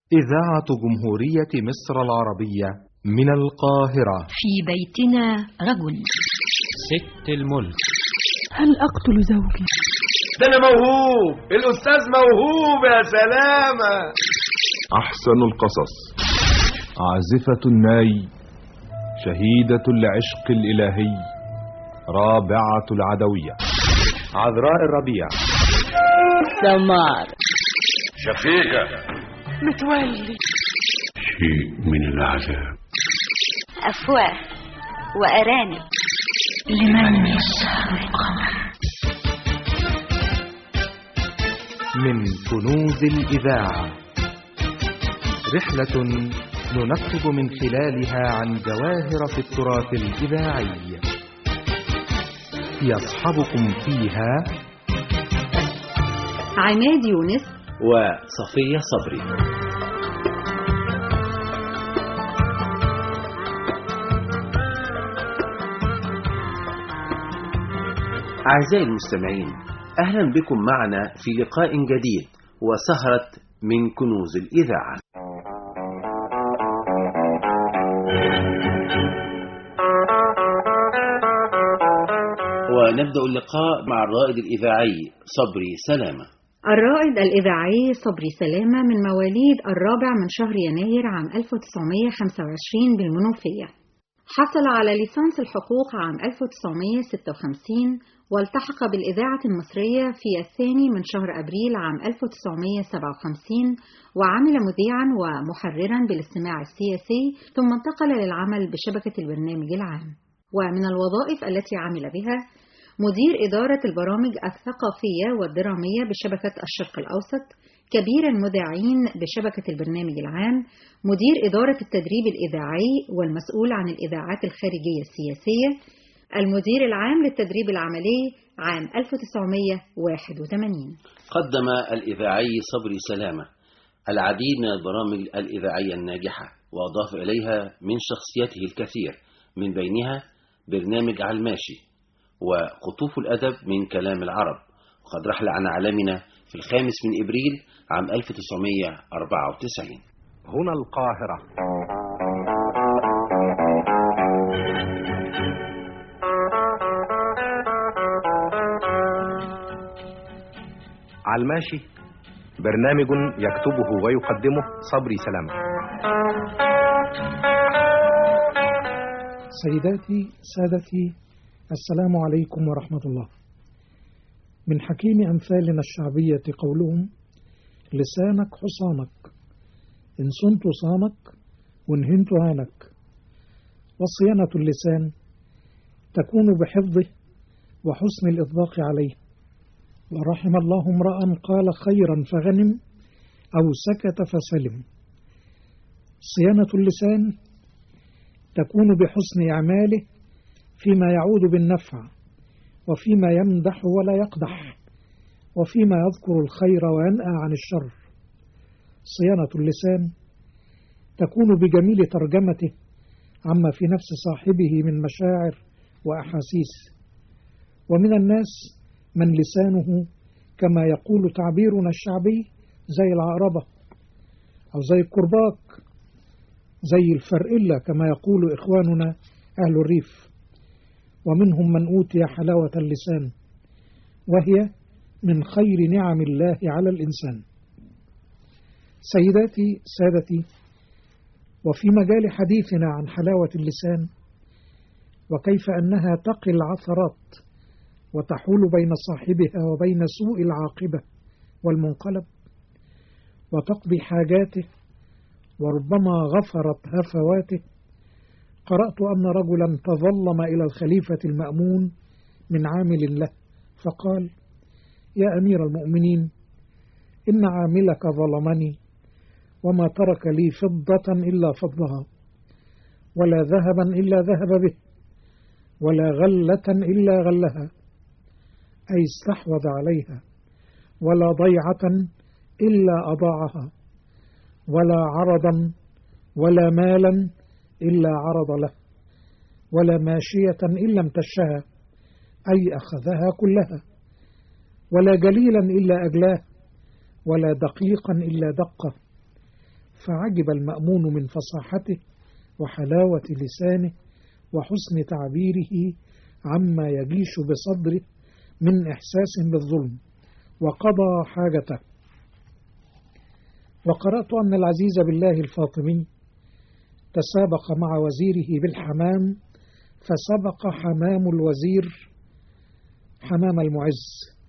إذاعة جمهورية مصر العربية من القاهرة في بيتنا رجل ست الملك هل أقتل زوجي؟ ده أنا موهوب الأستاذ موهوب يا سلامة أحسن القصص عازفة الناي شهيدة العشق الإلهي رابعة العدوية عذراء الربيع سمار شفيقة متولي شيء من العذاب أفواه وأرانب لمن يسهر القمر من كنوز الإذاعة رحلة ننقب من خلالها عن جواهر في التراث الإذاعي يصحبكم فيها عماد يونس وصفية صبري أعزائي المستمعين أهلا بكم معنا في لقاء جديد وسهرة من كنوز الإذاعة ونبدأ اللقاء مع الرائد الإذاعي صبري سلامة الرائد الإذاعي صبري سلامة من مواليد الرابع من شهر يناير عام 1925 بالمنوفية حصل على ليسانس الحقوق عام 1956 والتحق بالإذاعة المصرية في الثاني من شهر أبريل عام 1957 وعمل مذيعا ومحررا بالاستماع السياسي ثم انتقل للعمل بشبكة البرنامج العام ومن الوظائف التي عمل بها مدير إدارة البرامج الثقافية والدرامية بشبكة الشرق الأوسط كبير المذيعين بشبكة البرنامج العام مدير إدارة التدريب الإذاعي والمسؤول عن الإذاعات الخارجية السياسية المدير العام للتدريب العملي عام 1981 قدم الإذاعي صبري سلامة العديد من البرامج الإذاعية الناجحة وأضاف إليها من شخصيته الكثير من بينها برنامج على الماشي وقطوف الأدب من كلام العرب وقد رحل عن عالمنا في الخامس من إبريل عام 1994 هنا القاهرة على الماشي برنامج يكتبه ويقدمه صبري سلامة سيداتي سادتي السلام عليكم ورحمة الله من حكيم أمثالنا الشعبية قولهم لسانك حصانك إن صنت صامك وإن هنت هانك وصيانة اللسان تكون بحفظه وحسن الإطباق عليه ورحم الله امرأ قال خيرا فغنم أو سكت فسلم صيانة اللسان تكون بحسن إعماله فيما يعود بالنفع وفيما يمدح ولا يقدح وفيما يذكر الخير وينأى عن الشر صيانة اللسان تكون بجميل ترجمته عما في نفس صاحبه من مشاعر وأحاسيس ومن الناس من لسانه كما يقول تعبيرنا الشعبي زي العقربة أو زي الكرباك زي الفرقلة كما يقول إخواننا أهل الريف ومنهم من أوتي حلاوة اللسان وهي من خير نعم الله على الإنسان سيداتي سادتي وفي مجال حديثنا عن حلاوة اللسان وكيف أنها تقي العثرات وتحول بين صاحبها وبين سوء العاقبة والمنقلب وتقضي حاجاته وربما غفرت هفواته قرأت أن رجلا تظلم إلى الخليفة المأمون من عامل له فقال يا أمير المؤمنين إن عاملك ظلمني وما ترك لي فضة إلا فضها ولا ذهبا إلا ذهب به ولا غلة إلا غلها أي استحوذ عليها ولا ضيعة إلا أضاعها ولا عرضا ولا مالا إلا عرض له ولا ماشية إلا امتشها أي أخذها كلها ولا جليلا إلا أجلاه ولا دقيقا إلا دقه فعجب المأمون من فصاحته وحلاوة لسانه وحسن تعبيره عما يجيش بصدره من إحساس بالظلم وقضى حاجته وقرأت أن العزيز بالله الفاطمي تسابق مع وزيره بالحمام فسبق حمام الوزير حمام المعز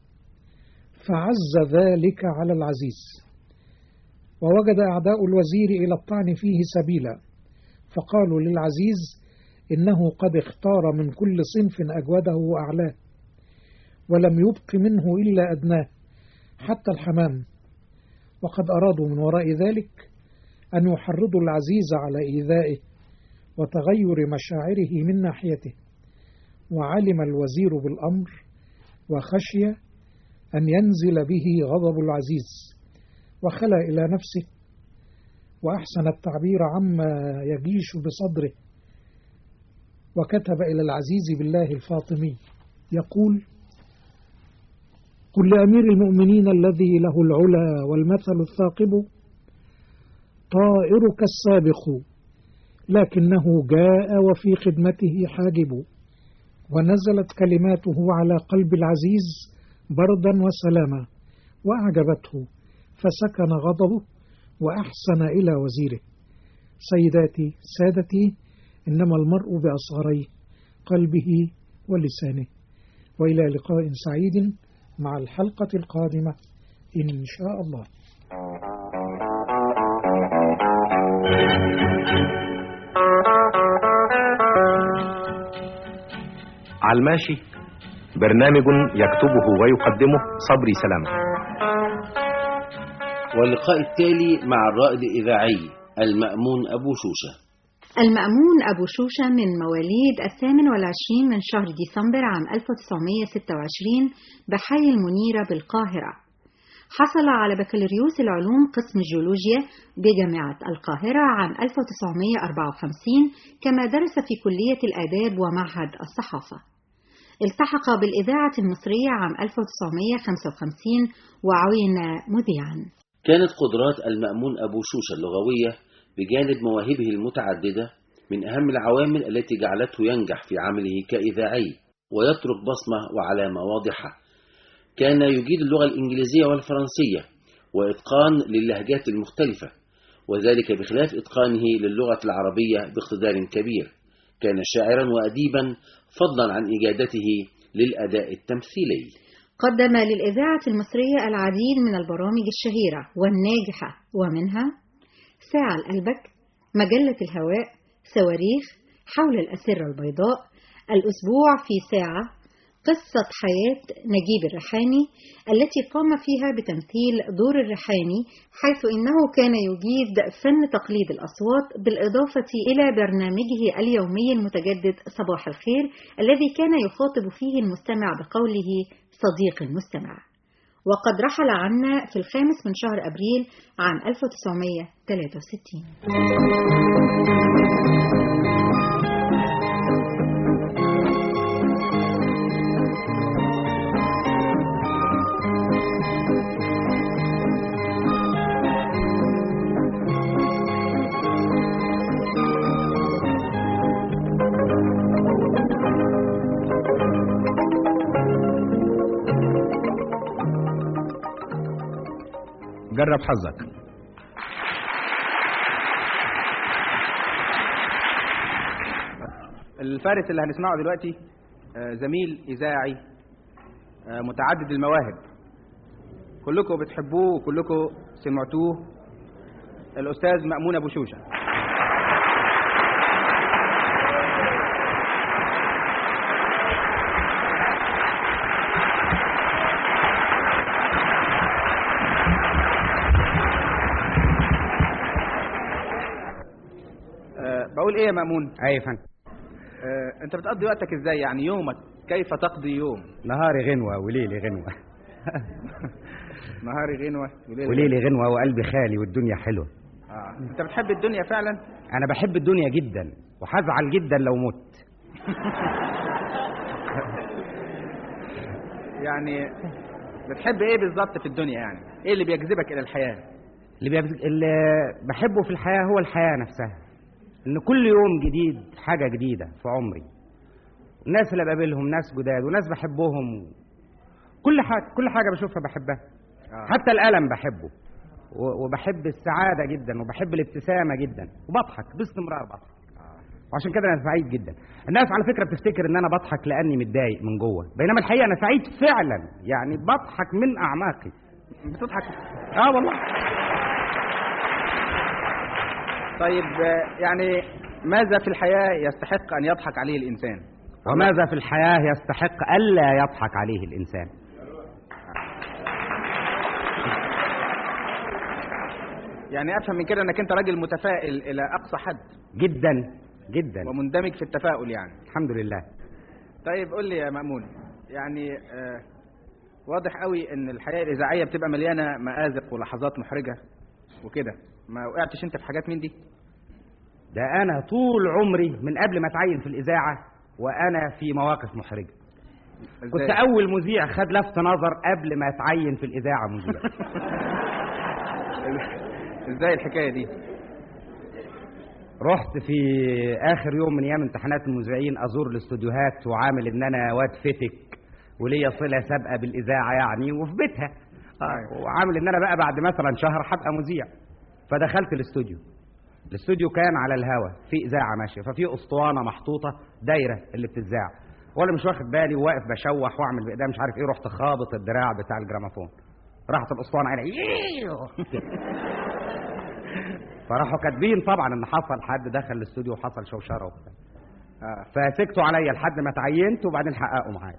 فعز ذلك على العزيز ووجد أعداء الوزير إلى الطعن فيه سبيلا فقالوا للعزيز إنه قد اختار من كل صنف أجوده وأعلاه ولم يبق منه إلا أدناه حتى الحمام وقد أرادوا من وراء ذلك أن يحرضوا العزيز على إيذائه وتغير مشاعره من ناحيته وعلم الوزير بالأمر وخشي أن ينزل به غضب العزيز وخلى إلى نفسه وأحسن التعبير عما يجيش بصدره وكتب إلى العزيز بالله الفاطمي يقول قل لأمير المؤمنين الذي له العلا والمثل الثاقب طائرك السابق لكنه جاء وفي خدمته حاجب ونزلت كلماته على قلب العزيز بردا وسلاما وأعجبته فسكن غضبه وأحسن إلى وزيره سيداتي سادتي إنما المرء بأصغريه قلبه ولسانه وإلى لقاء سعيد مع الحلقة القادمة إن شاء الله على الماشي برنامج يكتبه ويقدمه صبري سلامة واللقاء التالي مع الرائد الإذاعي المأمون أبو شوشة المأمون أبو شوشة من مواليد الثامن والعشرين من شهر ديسمبر عام 1926 بحي المنيرة بالقاهرة حصل على بكالوريوس العلوم قسم الجيولوجيا بجامعة القاهرة عام 1954 كما درس في كلية الآداب ومعهد الصحافة التحق بالإذاعة المصرية عام 1955 وعين مذيعا كانت قدرات المأمون أبو شوشة اللغوية بجانب مواهبه المتعددة من أهم العوامل التي جعلته ينجح في عمله كإذاعي ويترك بصمة وعلامة واضحة كان يجيد اللغة الإنجليزية والفرنسية وإتقان للهجات المختلفة وذلك بخلاف إتقانه للغة العربية باقتدار كبير كان شاعرا وأديبا فضلا عن إجادته للأداء التمثيلي قدم للإذاعة المصرية العديد من البرامج الشهيرة والناجحة ومنها ساعة لقلبك مجلة الهواء صواريخ حول الأسرة البيضاء الأسبوع في ساعة قصة حياة نجيب الريحاني التي قام فيها بتمثيل دور الريحاني حيث إنه كان يجيد فن تقليد الأصوات بالإضافة إلى برنامجه اليومي المتجدد صباح الخير الذي كان يخاطب فيه المستمع بقوله صديق المستمع وقد رحل عنا في الخامس من شهر أبريل عام 1963 جرب حظك الفارس اللي هنسمعه دلوقتي آه، زميل إذاعي آه، متعدد المواهب كلكم بتحبوه وكلكم سمعتوه الأستاذ مأمون أبو شوشة آه، بقول ايه يا مأمون اي يا فندم آه، انت بتقضي وقتك ازاي يعني يومك كيف تقضي يوم نهاري غنوة وليلي غنوة نهاري غنوة وليلي وليلي غنوة وقلبي خالي والدنيا حلوة آه. انت بتحب الدنيا فعلا أنا بحب الدنيا جدا وهزعل جدا لو مت يعني بتحب ايه بالظبط في الدنيا يعني ايه اللي بيجذبك الى الحياة اللي, بيب... اللي بحبه في الحياة هو الحياة نفسها إن كل يوم جديد حاجة جديدة في عمري الناس اللي بقابلهم ناس جداد وناس بحبهم كل حاجة كل حاجة بشوفها بحبها آه. حتى الألم بحبه و- وبحب السعادة جدا وبحب الابتسامة جدا وبضحك باستمرار بضحك وعشان كده انا سعيد جدا الناس على فكره بتفتكر ان انا بضحك لاني متضايق من جوه بينما الحقيقه انا سعيد فعلا يعني بضحك من اعماقي بتضحك اه والله طيب آه، يعني ماذا في الحياة يستحق أن يضحك عليه الإنسان وماذا في الحياه يستحق الا يضحك عليه الانسان يعني أفهم من كده أنك أنت راجل متفائل إلى أقصى حد جدا جدا ومندمج في التفاؤل يعني الحمد لله طيب قول لي يا مأمون يعني آه واضح قوي ان الحياة الإذاعية بتبقى مليانة مآزق ولحظات محرجة وكده ما وقعتش انت في حاجات من دي ده انا طول عمري من قبل ما اتعين في الاذاعه وانا في مواقف محرجه كنت إزاي؟ اول مذيع خد لفت نظر قبل ما اتعين في الاذاعه مذيع ازاي الحكاية دي رحت في اخر يوم من ايام امتحانات المذيعين ازور الاستوديوهات وعامل ان انا واد فتك وليا صله سابقه بالاذاعه يعني وفي بيتها آه، وعامل ان انا بقى بعد مثلا شهر هبقى مذيع فدخلت الاستوديو الاستوديو كان على الهوا في اذاعه ماشيه ففي اسطوانه محطوطه دايره اللي بتذاع وانا مش واخد بالي وواقف بشوح واعمل بايديا مش عارف ايه رحت خابط الدراع بتاع الجراموفون راحت الاسطوانه قايله "ييييو". فراحوا كاتبين طبعا ان حصل حد دخل الاستوديو وحصل شوشره وبتاع آه. فسكتوا عليا لحد ما اتعينت وبعدين حققوا معايا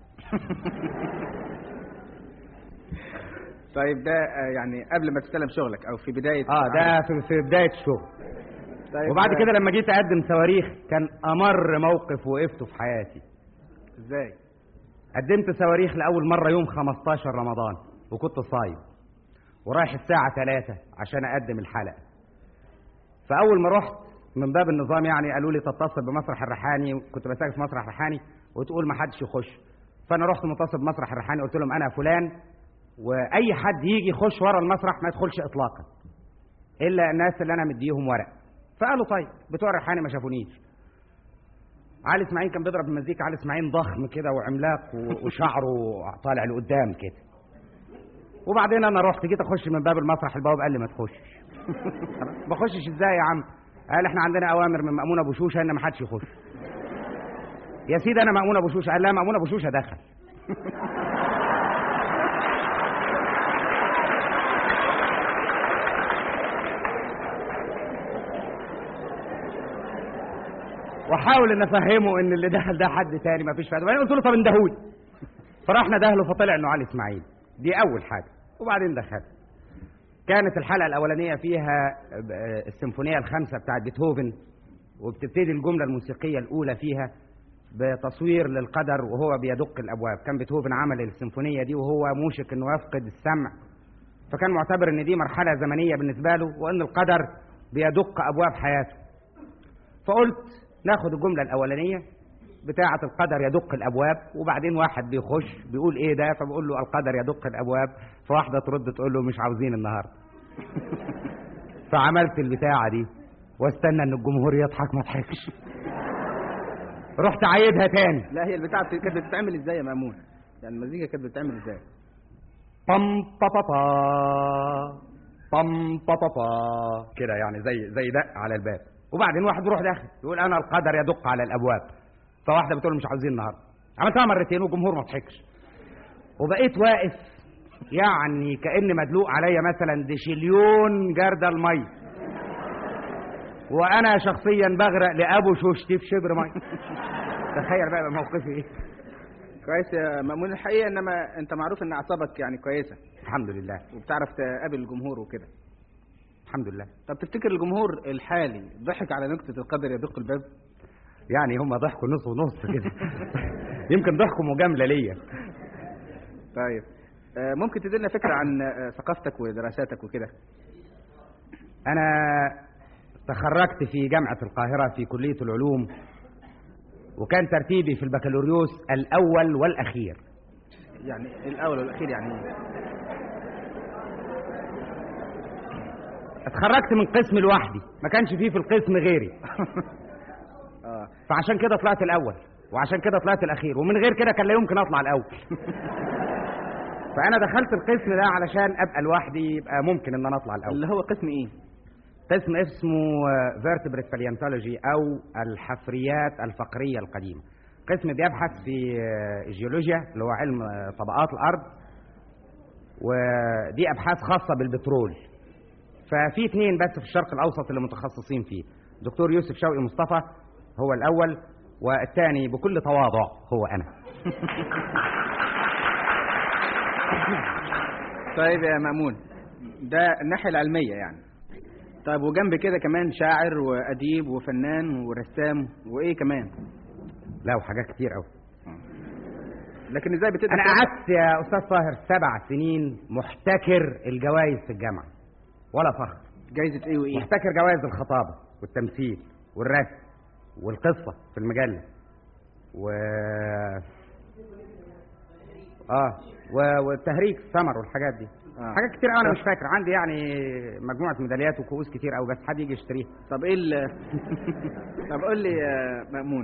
طيب ده آه، يعني قبل ما تستلم شغلك او في بداية اه ده في, في بدايه الشغل طيب وبعد آه، كده لما جيت اقدم صواريخ كان امر موقف وقفته في حياتي ازاي قدمت صواريخ لاول مره يوم 15 رمضان وكنت صايم ورايح الساعه 3 عشان اقدم الحلقه فاول ما رحت من باب النظام يعني قالوا لي تتصل بمسرح الريحاني كنت بسافر في مسرح الريحاني وتقول ما حدش يخش فانا رحت متصل بمسرح الريحاني قلت لهم انا فلان واي حد يجي يخش ورا المسرح ما يدخلش اطلاقا الا الناس اللي انا مديهم ورق فقالوا طيب بتوع الريحاني ما شافونيش علي اسماعيل كان بيضرب المزيكا علي اسماعيل ضخم كده وعملاق و- وشعره طالع لقدام كده وبعدين انا رحت جيت اخش من باب المسرح البواب قال لي ما تخشش بخشش ازاي يا عم قال احنا عندنا اوامر من مامون ابو شوشه ان ما حدش يخش يا سيدي انا مامون ابو شوشه قال لا مامون ابو شوشه دخل واحاول ان افهمه ان اللي دخل ده حد تاني ما فيش فايده بعدين قلت له طب اندهولي فراح ندهله فطلع انه علي اسماعيل دي اول حاجه وبعدين دخل كانت الحلقه الاولانيه فيها آه، السيمفونيه الخامسه بتاعت بيتهوفن وبتبتدي الجمله الموسيقيه الاولى فيها بتصوير للقدر وهو بيدق الابواب كان بيتهوفن عمل السيمفونيه دي وهو موشك انه يفقد السمع فكان معتبر ان دي مرحله زمنيه بالنسبه له وان القدر بيدق ابواب حياته فقلت ناخد الجمله الاولانيه بتاعه القدر يدق الابواب وبعدين واحد بيخش بيقول ايه ده فبقول له القدر يدق الابواب فواحده ترد تقول له مش عاوزين النهارده فعملت البتاعه دي واستنى ان الجمهور يضحك ما ضحكش رحت عايدها تاني لا هي البتاعة بت- كانت بتتعمل ازاي يا مأمون يعني المزيكا كانت بتتعمل ازاي بام با با با بام با با با كده يعني زي زي دق على الباب وبعدين واحد يروح داخل يقول انا القدر يدق على الابواب فواحده بتقول مش عاوزين النهارده عملتها مرتين والجمهور ما ضحكش وبقيت واقف يعني كان مدلوق عليا مثلا دشليون جرده الميه وانا شخصيا بغرق لابو شوشتي في شبر ميه تخيل بقى موقفي ايه كويس يا مأمون الحقيقة انما انت معروف ان اعصابك يعني كويسة الحمد لله وبتعرف تقابل الجمهور وكده الحمد لله طب تفتكر الجمهور الحالي ضحك على نكتة القدر يدق الباب يعني هم ضحكوا نص ونص كده يمكن ضحكوا مجامله ليا طيب آه، ممكن تدينا فكرة عن آه، ثقافتك ودراساتك وكده انا تخرجت في جامعه القاهره في كليه العلوم وكان ترتيبي في البكالوريوس الاول والاخير يعني الاول والاخير يعني ايه اتخرجت من قسم لوحدي ما كانش فيه في القسم غيري اه فعشان كده طلعت الاول وعشان كده طلعت الاخير ومن غير كده كان لا يمكن اطلع الاول فانا دخلت القسم ده علشان ابقى لوحدي يبقى ممكن ان انا اطلع الاول اللي هو قسم ايه قسم اسمه فيرتبريت باليانتولوجي او الحفريات الفقريه القديمه قسم بيبحث في آه، الجيولوجيا اللي هو علم آه، طبقات الارض ودي ابحاث خاصه بالبترول ففي اثنين بس في الشرق الاوسط اللي متخصصين فيه دكتور يوسف شوقي مصطفى هو الاول والثاني بكل تواضع هو انا طيب يا مأمون ده الناحية العلمية يعني طيب وجنب كده كمان شاعر وأديب وفنان ورسام وإيه كمان لا وحاجات كتير قوي لكن ازاي بتقدر انا تعمل- قعدت يا استاذ طاهر سبع سنين محتكر الجوائز في الجامعه ولا فخر جايزة ايه وايه محتكر جوائز الخطابه والتمثيل والرسم والقصه في المجله و اه و... والتهريج السمر والحاجات دي آه. حاجات كتير قوي انا مش فاكر عندي يعني مجموعه ميداليات وكؤوس كتير قوي بس حد يجي يشتريها طب ايه ال طب قول لي يا مأمون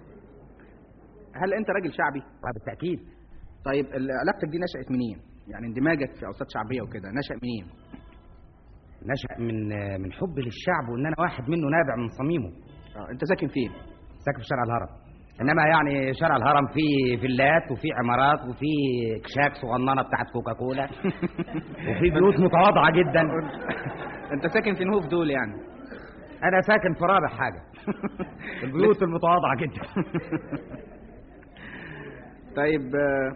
هل انت راجل شعبي آه بالتاكيد طيب ال- علاقتك دي نشأت منين يعني اندماجك في اوساط شعبيه وكده نشأ منين نشأ من من حب للشعب وان انا واحد منه نابع من صميمه اه انت ساكن فين ساكن في شارع الهرم انما يعني شارع الهرم فيه فيلات وفيه عمارات وفيه كشاك صغننه بتاعت كوكاكولا وفي بيوت متواضعه جدا انت ساكن في نهوف دول يعني انا ساكن في رابع حاجه البيوت المتواضعه جدا طيب آه،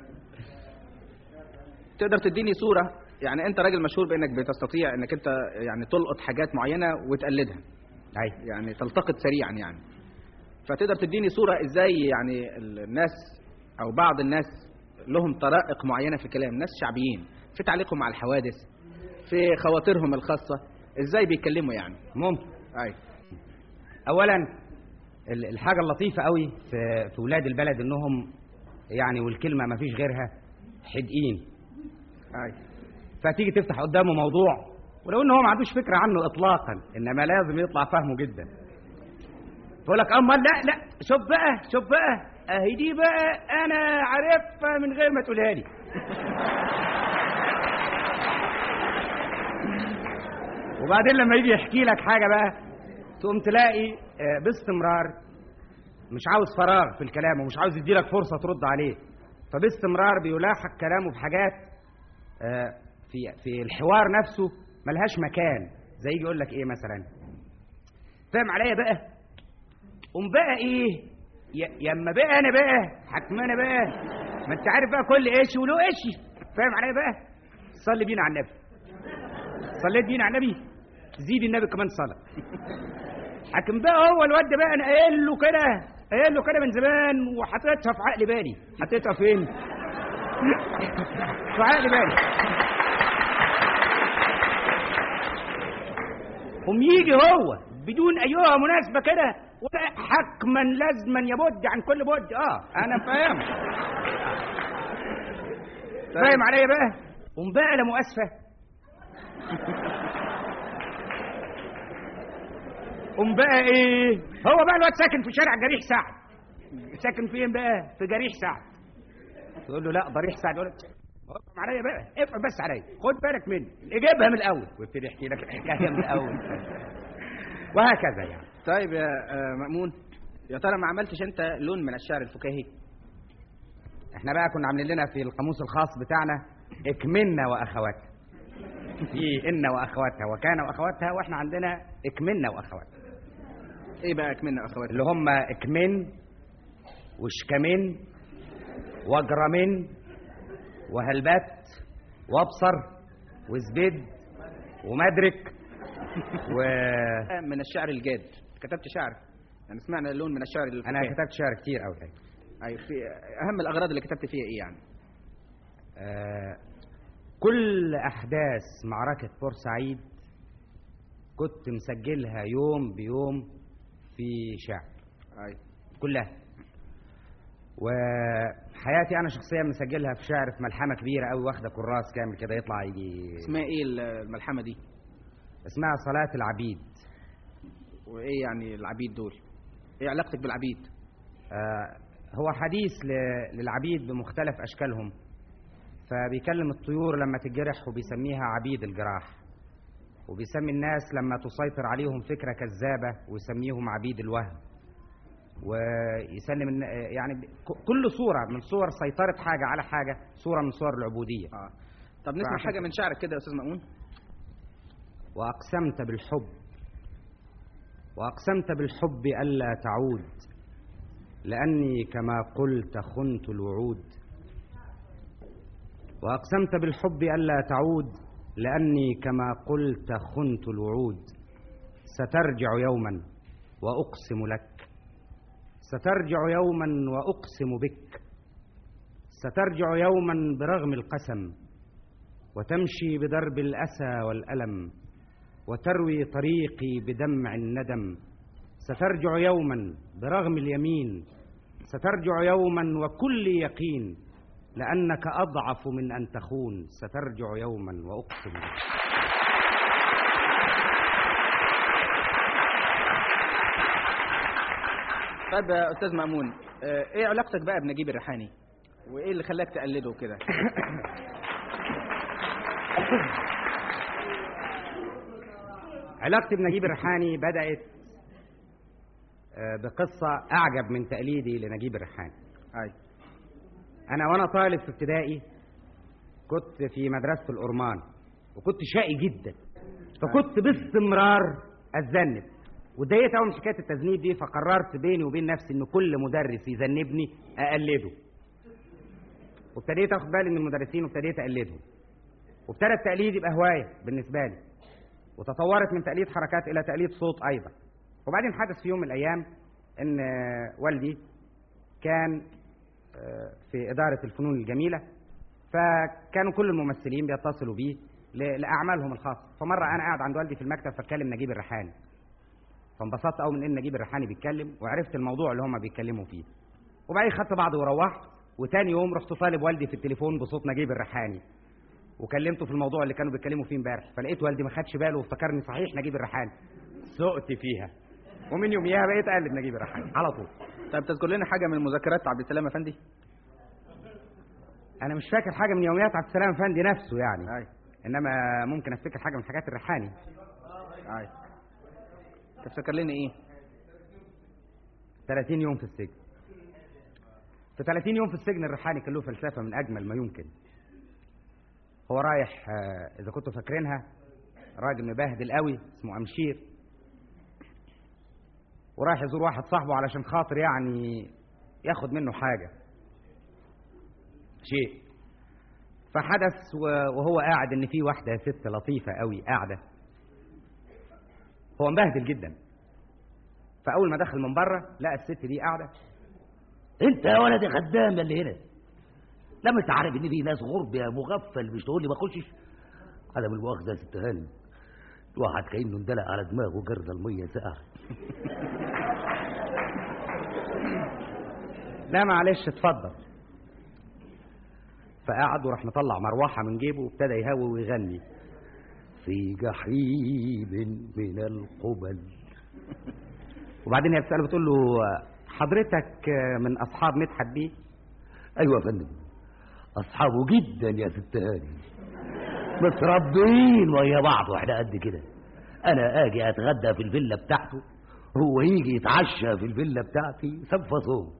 تقدر تديني صورة يعني انت راجل مشهور بانك بتستطيع انك انت يعني تلقط حاجات معينة وتقلدها اي يعني تلتقط سريعا يعني فتقدر تديني صورة ازاي يعني الناس او بعض الناس لهم طرائق معينة في الكلام ناس شعبيين في تعليقهم على الحوادث في خواطرهم الخاصة ازاي بيتكلموا يعني ممكن اي اولا ال- الحاجه اللطيفه قوي في في ولاد البلد انهم يعني والكلمه ما فيش غيرها حدقين اي فتيجي تفتح قدامه موضوع ولو ان هو ما عندوش فكره عنه اطلاقا انما لازم يطلع فاهمه جدا يقول لك اما لا لا شوف بقى شوف بقى اهي دي بقى انا عارفها من غير ما تقولها لي وبعدين لما يجي يحكي لك حاجه بقى تقوم تلاقي آه، باستمرار مش عاوز فراغ في الكلام ومش عاوز يديلك فرصه ترد عليه فباستمرار بيلاحق كلامه بحاجات آه، في في الحوار نفسه ملهاش مكان زي يجي يقول لك ايه مثلا فاهم عليا بقى قوم بقى ايه يا- ياما بقى انا بقى حكم انا بقى ما انت عارف بقى كل ايش وله ايش فاهم عليا بقى صلي بينا على النبي صليت بينا على النبي زيد النبي كمان صلاه حكم بقى هو الواد ده بقى انا قايل له كده قايل له كده من زمان وحطيتها في عقل بالي حطيتها فين في عقل بالي قوم يجي هو بدون ايها مناسبه كده ولا حكما لازما يبد عن كل بد اه انا فاهم فاهم عليا بقى قوم بقى لا مؤاسفه قوم بقى ايه هو بقى الواد ساكن في شارع جريح سعد ساكن فين بقى في جريح سعد تقول له لا ضريح سعد يقول لك افهم عليا بقى افهم بس عليا خد بالك مني اجيبها من الاول ويبتدي يحكي لك الحكايه من الاول وهكذا يعني طيب يا آه، مأمون يا ترى ما عملتش انت لون من الشعر الفكاهي احنا بقى كنا عاملين لنا في القاموس الخاص بتاعنا اكملنا واخواتها في ان واخواتها وكان واخواتها واحنا عندنا اكملنا واخواتها ايه بقى كملنا اخواتي اللي هم اكمن وشكمن وجرمن وهلبت وابصر وزبد ومدرك و من الشعر الجاد كتبت شعر يعني سمعنا لون من الشعر الفكاهي انا كتبت شعر كتير قوي اي في اهم الاغراض اللي كتبت فيها ايه يعني آه كل احداث معركه بورسعيد كنت مسجلها يوم بيوم في شعر اي كلها وحياتي انا شخصيا مسجلها في شعر في ملحمه كبيره قوي واخده كراس كامل كده يطلع يجي اسمها ايه الملحمه دي اسمها صلاة العبيد وايه يعني العبيد دول ايه علاقتك بالعبيد آه هو حديث ل- للعبيد بمختلف أشكالهم فبيكلم الطيور لما تتجرح وبيسميها عبيد الجراح وبيسمي الناس لما تسيطر عليهم فكرة كذابة ويسميهم عبيد الوهم ويسلم الن- يعني ك- كل صورة من صور سيطرة حاجة على حاجة صورة من صور العبودية اه طب نسمع فعشان حاجه من شعرك كده يا استاذ مأمون وأقسمت بالحب وأقسمت بالحب ألا تعود لأني كما قلت خنت الوعود وأقسمت بالحب ألا تعود لأني كما قلت خنت الوعود سترجع يوما وأقسم لك سترجع يوما وأقسم بك سترجع يوما برغم القسم وتمشي بدرب الأسى والألم وتروي طريقي بدمع الندم سترجع يوما برغم اليمين سترجع يوما وكل يقين لأنك أضعف من أن تخون سترجع يوما وأقسم لك طيب يا استاذ مأمون آه، ايه علاقتك بقى بنجيب الريحاني وايه اللي خلاك تقلده كده علاقتي بنجيب الريحاني بدأت آه، بقصة أعجب من تقليدي لنجيب الريحاني أي أنا وأنا طالب في ابتدائي كنت في مدرسة الأرمان وكنت شقي جدا فكنت باستمرار أتذنب واتضايقت قوي من حكاية التذنيب دي فقررت بيني وبين نفسي إن كل مدرس يذنبني أقلده وابتديت اخد بالي من المدرسين وابتديت اقلدهم وابتدى التقليد يبقى هوايه بالنسبه لي وتطورت من تقليد حركات الى تقليد صوت ايضا وبعدين حدث في يوم من الايام ان آه، والدي كان آه، في اداره الفنون الجميله فكانوا كل الممثلين بيتصلوا بيه ل- لاعمالهم الخاصه فمره انا قاعد عند والدي في المكتب فاتكلم نجيب الريحاني فانبسطت قوي من ان نجيب الريحاني بيتكلم وعرفت الموضوع اللي هم بيتكلموا فيه وبعدين خدت بعض وروحت وتاني يوم رحت طالب والدي في التليفون بصوت نجيب الريحاني وكلمته في الموضوع اللي كانوا بيتكلموا فيه امبارح فلقيت والدي ما خدش باله وافتكرني صحيح نجيب الريحاني سقت فيها ومن يوميها بقيت اقلد نجيب الريحاني على طول طيب تذكر لنا حاجه من مذكرات عبد السلام افندي انا مش فاكر حاجه من يوميات عبد السلام افندي نفسه يعني أي. انما ممكن افتكر حاجه من حاجات الريحاني اي تفتكر لنا ايه 30 يوم في السجن في 30 يوم في السجن الريحاني كان له فلسفه من اجمل ما يمكن هو رايح آه، اذا كنتوا فاكرينها راجل مبهدل قوي اسمه امشير ورايح يزور واحد صاحبه علشان خاطر يعني ياخد منه حاجه شيء فحدث و- وهو قاعد ان في واحده ست لطيفه قوي قاعده هو مبهدل جدا فاول ما دخل من بره لقى الست دي قاعده انت يا ولد خدام اللي هنا لما انت عارف ان في ناس غرب يا مغفل مش تقول لي ما اخشش على من المؤاخذه يا ست هانم الواحد كانه اندلق على دماغه جرد الميه ساقعه لا معلش اتفضل فقعد وراح مطلع مروحه من جيبه وابتدى يهوي ويغني في جحيم من القبل وبعدين هي بتساله بتقول له حضرتك من اصحاب مدحت بيه ايوه يا فندم اصحابه جدا يا ست هاني متربيين ويا بعض واحنا قد كده انا اجي اتغدى في الفيلا بتاعته هو يجي يتعشى في الفيلا بتاعتي صف صوم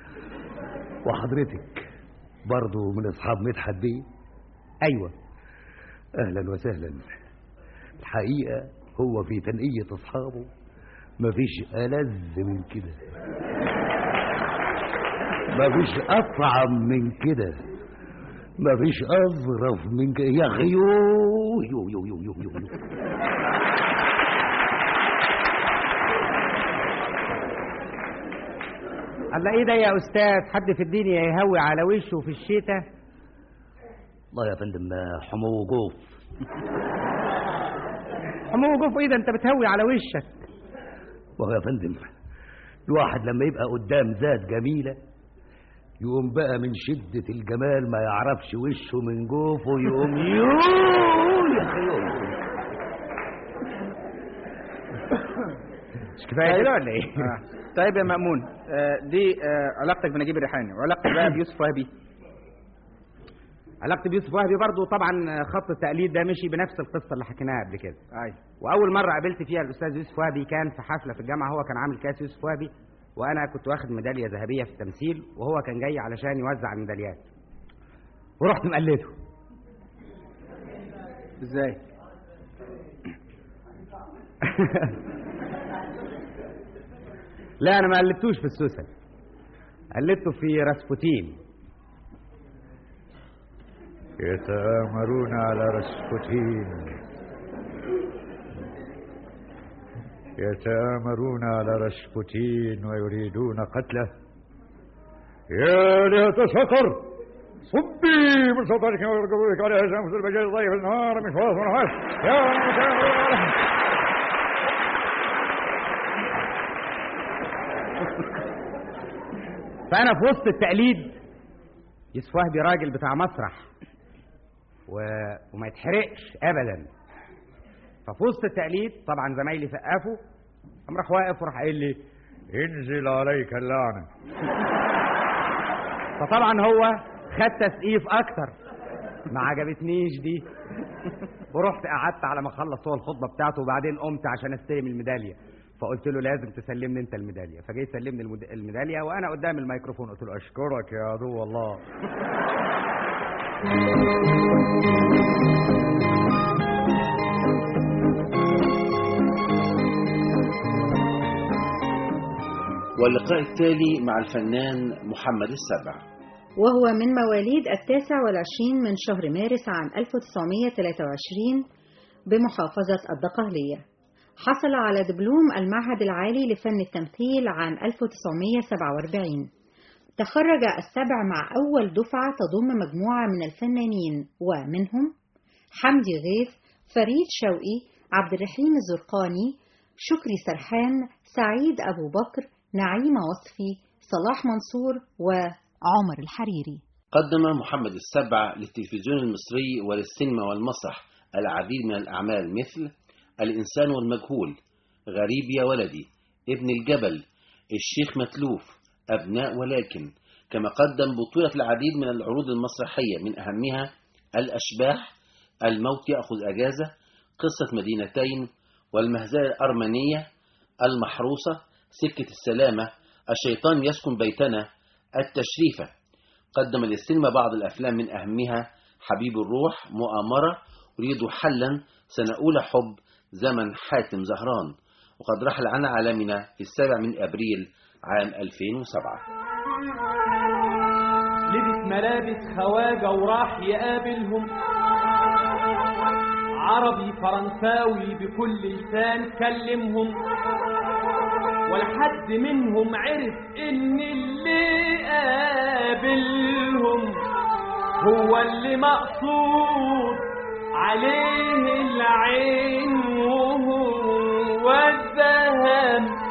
وحضرتك برضه من اصحاب مدحت بيه ايوه اهلا وسهلا الحقيقه هو في تنقيه اصحابه مفيش ألذ من كده مفيش أطعم من كده مفيش أظرف من كده يا أخي يو يو يو يو يو يو, يو. الله ايه ده يا استاذ حد في الدنيا يهوي على وشه في الشتاء الله يا فندم حمو جوف حمو جوف ايه ده انت بتهوي على وشك وهو يا فندم الواحد لما يبقى قدام ذات جميلة يقوم بقى من شدة الجمال ما يعرفش وشه من جوفه يقوم يو يا أخي يو. مش كفايه كده ولا ايه؟ آه. طيب يا مأمون آه دي آه علاقتك بنجيب الريحاني وعلاقتك بقى بيوسف وهبي علاقتي بيوسف وهبي برضه طبعا خط التقليد ده مشي بنفس القصه اللي حكيناها قبل كده ايوه واول مره قابلت فيها الاستاذ يوسف وهبي كان في حفله في الجامعه هو كان عامل كاس يوسف وهبي وانا كنت واخد ميداليه ذهبيه في التمثيل وهو كان جاي علشان يوزع الميداليات ورحت مقلده ازاي لا انا ما قلدتوش في السوسن قلدته في راسبوتين يتآمرون على رسبوتين يتآمرون على رسبوتين ويريدون قتله يا لهة سقر صبي من سطرك ورقبوك على شمس البجل ضيف النهار من فوق ونحاس يا المتآمرون فانا في وسط التقليد يوسف وهبي راجل بتاع مسرح و... وما يتحرقش ابدا ففي وسط التقليد طبعا زمايلي سقفوا قام راح واقف وراح قايل لي انزل عليك اللعنه فطبعا هو خد تسقيف اكتر ما عجبتنيش دي ورحت قعدت على ما خلص هو الخطبه بتاعته وبعدين قمت عشان استلم الميداليه فقلت له لازم تسلمني انت الميداليه فجاي سلمني المد... الميداليه وانا قدام الميكروفون قلت له اشكرك يا عدو الله واللقاء التالي مع الفنان محمد السبع وهو من مواليد التاسع والعشرين من شهر مارس عام 1923 بمحافظة الدقهلية حصل على دبلوم المعهد العالي لفن التمثيل عام 1947 تخرج السبع مع أول دفعة تضم مجموعة من الفنانين ومنهم حمدي غيث فريد شوقي عبد الرحيم الزرقاني شكري سرحان سعيد أبو بكر نعيمة وصفي صلاح منصور وعمر الحريري قدم محمد السبع للتلفزيون المصري وللسينما والمسرح العديد من الأعمال مثل الإنسان والمجهول غريب يا ولدي ابن الجبل الشيخ متلوف أبناء ولكن كما قدم بطولة العديد من العروض المسرحية من أهمها الأشباح الموت يأخذ أجازة قصة مدينتين والمهزلة الأرمنية المحروسة سكة السلامة الشيطان يسكن بيتنا التشريفة قدم للسينما بعض الأفلام من أهمها حبيب الروح مؤامرة أريد حلا سنة أولى حب زمن حاتم زهران وقد رحل عن عالمنا في السابع من أبريل عام 2007 لبس ملابس خواجة وراح يقابلهم عربي فرنساوي بكل لسان كلمهم ولحد منهم عرف ان اللي قابلهم هو اللي مقصود عليه العين وهو الذهب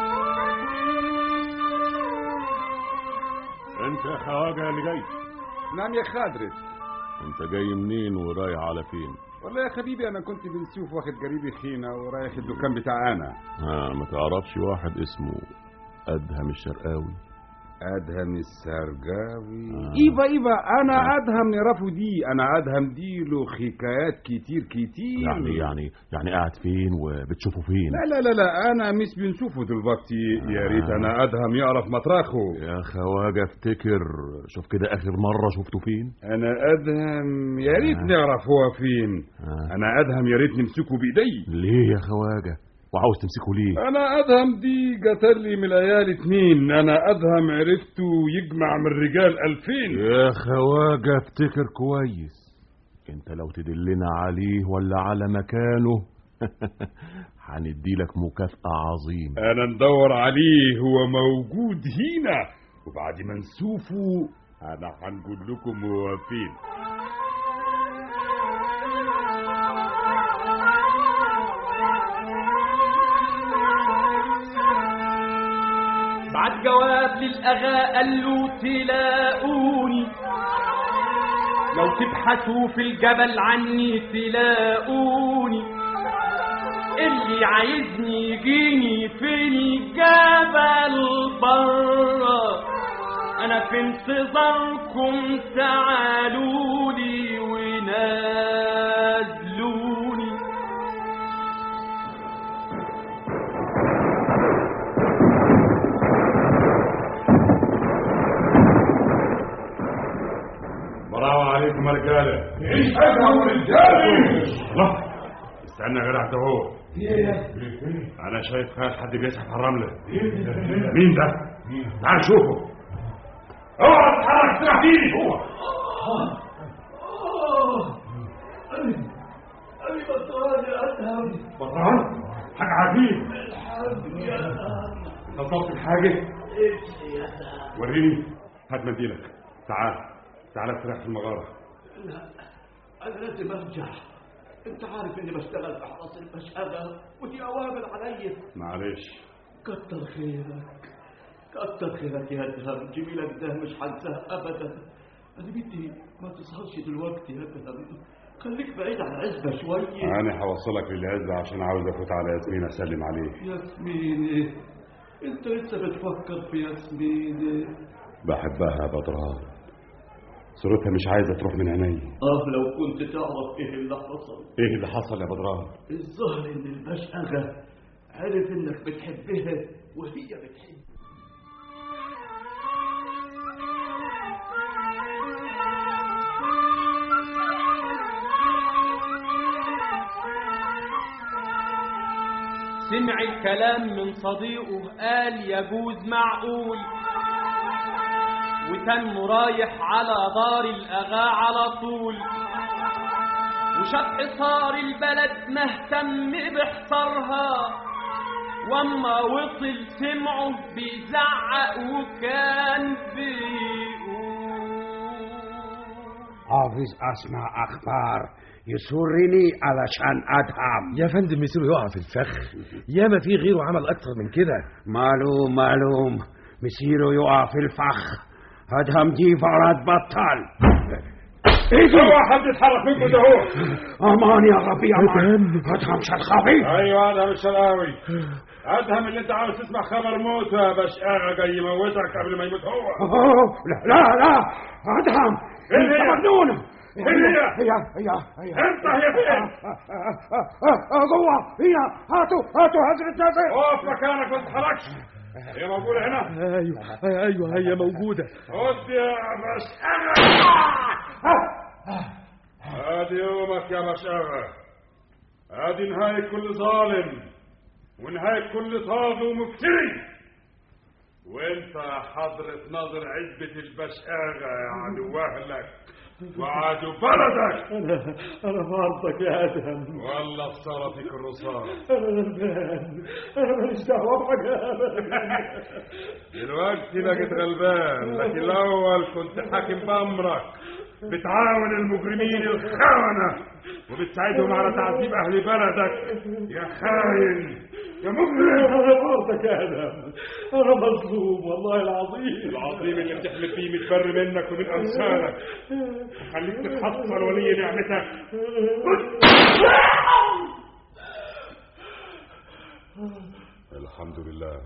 انت يا خواجه اللي جاي نعم يا خادرس انت جاي منين ورايح على فين والله يا حبيبي انا كنت بنسوف واخد قريبي خينا ورايح الدكان بتاع انا ها ما تعرفش واحد اسمه ادهم الشرقاوي ادهم السرقاوي آه. ايوه ايوه انا آه. ادهم نعرفه دي انا ادهم دي له حكايات كتير كتير يعني يعني يعني قاعد فين وبتشوفه فين لا لا لا لا انا مش بنشوفه دلوقتي آه. يا ريت انا ادهم يعرف مطرحه يا خواجه افتكر شوف كده اخر مره شفته فين انا ادهم يا ريت آه. نعرف هو فين آه. انا ادهم يا ريت نمسكه بايدي ليه يا خواجه وعاوز تمسكه ليه انا ادهم دي قتل لي من العيال اتنين انا ادهم عرفته يجمع من الرجال الفين يا خواجه افتكر كويس انت لو تدلنا عليه ولا على مكانه هنديلك مكافأة عظيمة انا ندور عليه هو موجود هنا وبعد ما نشوفه انا هنقول لكم هو فين بعت جواب للأغا قال له تلاقوني لو تبحثوا في الجبل عني تلاقوني اللي عايزني يجيني في الجبل برا انا في انتظاركم تعالوا لي ونازلوني براءة عليكم يا رجالة ايش ادعوا رجالي الله استنى يا جدع ده هو انا شايف خيال حد بيسحب على الرملة مين ده؟ تعال شوفه اوعى تتحرك تروح فيه هو أنا بطران يا أدهم بطران حاجة عجيب الحمد يا أدهم انت صبت الحاجة إيش يا أدهم وريني هات منديلك تعال تعال استريح في المغارة لا أنا لازم أرجع أنت عارف إني بشتغل في حرس المشهدة ودي أوامر عليا معلش كتر خيرك كتر خيرك يا أدهم جميلك ده مش هنساه أبدا أنا بدي ما تسهرش دلوقتي يا أدهم خليك بعيد عن العزبة شوية انا هوصلك للعزة عشان عاوز افوت على ياسمين اسلم عليه ياسمين انت لسه بتفكر في ياسمين بحبها يا بدران صورتها مش عايزة تروح من عيني اه لو كنت تعرف ايه اللي حصل ايه اللي حصل يا بدران الظاهر ان البشأغة عرف انك بتحبها وهي بتحبك سمع الكلام من صديقه قال يجوز معقول وكان رايح على دار الأغا على طول وشاف حصار البلد مهتم بحصارها واما وصل سمعه بيزعق وكان بيقول عاوز اسمع اخبار يسرني علشان ادهم يا فندم يصير يقع في الفخ ياما في غيره عمل اكتر من كده معلوم معلوم مسيره يقع في الفخ ادهم دي فرد بطل اوعى حد يتحرك منكم ده هو امان يا ربي امان ادهم شرخاوي ايوه ادهم الشرقاوي ادهم اللي انت عاوز تسمع خبر موته يا بشقاغه جاي يموتك قبل ما يموت هو أوه، لا لا لا ادهم إيه انت هي؟ مجنون إيه هي؟ هي هي هي انت هي فين؟ جوه هي هاتوا هاتوا هزر الناس اقف مكانك ما تتحركش هي موجوده هنا ايوه ايوه هي موجوده خد يا بشقاغه ادي يومك يا بشقاغه ادي نهايه كل ظالم ونهايه كل طاغي ومفتري وانت يا حضرة ناظر عزبة البشقاغة يا عدو اهلك وعدو بلدك انا انا في عرضك يا ادهم والله خسارة فيك الرصاص انا غلبان انا ماليش دعوه بحاجه ابدا دلوقتي بقيت غلبان لكن الاول كنت حاكم بامرك بتعاون المجرمين الخونة وبتساعدهم على تعذيب اهل بلدك يا خاين يا مجرم انا برضك يا ادهم انا مظلوم والله العظيم العظيم اللي بتحمل فيه متبر منك ومن امثالك خليك تتحصل ولي نعمتك الحمد لله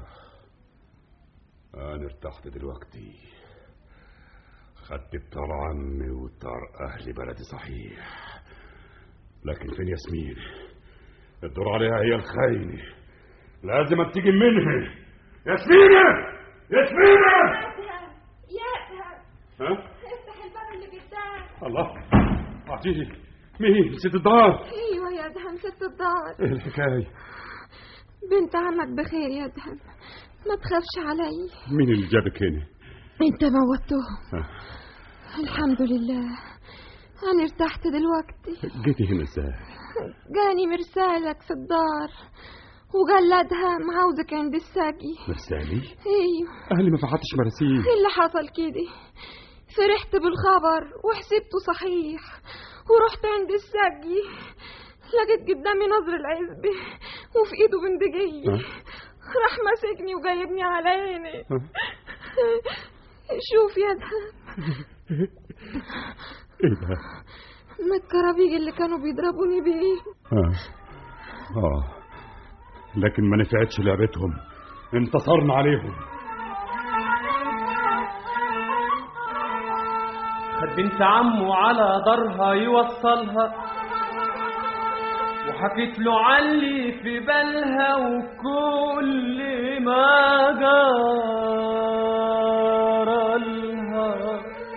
انا ارتحت دلوقتي خدت بتار عمي وبتار اهل بلدي صحيح لكن فين ياسمين الدور عليها هي الخاينة لازم انتقم منها ياسمينة ياسمينة يا أدهم ها افتح الباب اللي قدام الله اعطيني مين ست الدار ايوه يا أدهم ست الدار ايه الحكاية بنت عمك بخير يا أدهم ما تخافش علي مين اللي جابك هنا انت موتهم ها، الحمد لله انا ارتحت دلوقتي جيتي هنا ازاي جاني مرسالك في الدار وقال لادهم عاوزك عند الساقي مرسالي ايوه اهلي ما فحطش مراسيل ايه اللي حصل كده فرحت بالخبر وحسبته صحيح ورحت عند الساقي لقيت قدامي نظر العزبة وفي ايده بندقية ها؟ راح ماسكني وجايبني على عيني ها؟ شوف يا دهم ايه ده من الكرابيج اللي كانوا بيضربوني بيه اه اه لكن ما نفعتش لعبتهم انتصرنا عليهم خد بنت عمه على دارها يوصلها وحكيت له علي في بالها وكل ما جرى لها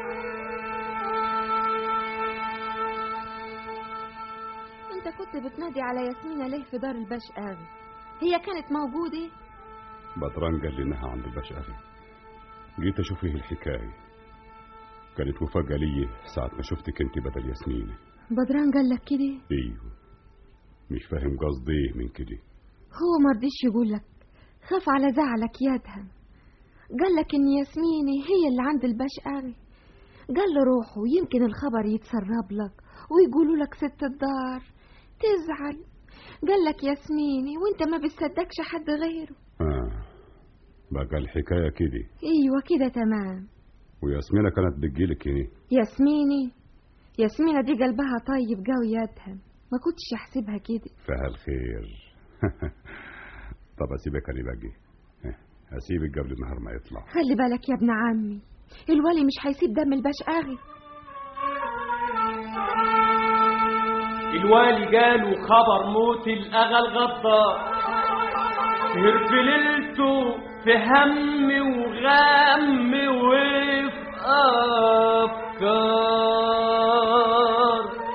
انت كنت بتنادي على ياسمينة ليه في دار الباش آغي هي كانت موجودة بدران قال لي انها عند البشاري جيت اشوف ايه الحكايه كانت مفاجاه لي ساعه ما شفتك انت بدل ياسمين بدران قال لك كده ايوه مش فاهم قصدي ايه من كده هو ما رضيش يقول لك خاف على زعلك يدهم قال لك ان ياسمينة هي اللي عند الباش آغي قال له روحوا يمكن الخبر يتسرب لك ويقولوا لك ست الدار تزعل قال لك ياسميني وانت ما بتصدقش حد غيره اه بقى الحكايه كده ايوه كده تمام وياسمينة كانت بتجيلك ايه ياسميني ياسمينة دي قلبها طيب قوي يدهم ما كنتش احسبها كده فيها الخير طب اسيبك انا باجي هسيبك قبل النهار ما يطلع خلي بالك يا ابن عمي الولي مش هيسيب دم الباش آغي الوالي جاله خبر موت الأغا الغدار سهر في ليلته في هم وغم وفي أفكار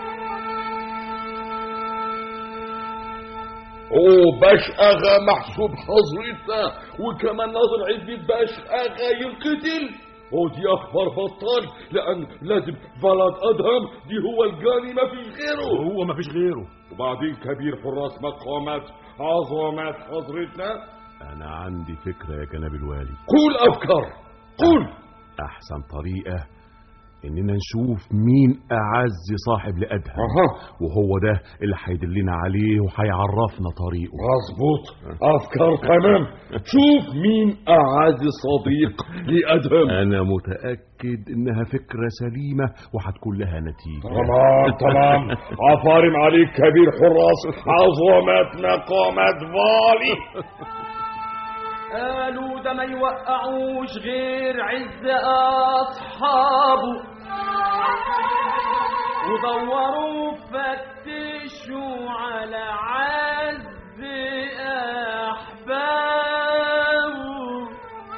اوه باش اغا محسوب حضرتنا وكمان ناظر عزبي باش اغا ينقتل ودي اخبار بطال لان لازم بلد ادهم دي هو الجاني ما فيش غيره هو ما فيش غيره وبعدين كبير حراس مقامات عظمات حضرتنا انا عندي فكره يا جناب الوالي قول افكار قول احسن طريقه اننا نشوف مين اعز صاحب لادهم أها. وهو ده اللي هيدلنا عليه وهيعرفنا طريقه مظبوط افكار تمام شوف مين اعز صديق لادهم انا متاكد انها فكره سليمه وهتكون لها نتيجه تمام تمام عفارم عليك كبير حراس عظمات مقامات فالي قالوا ده ما يوقعوش غير عز أصحابه ودوروا فتشوا على عز أحبابه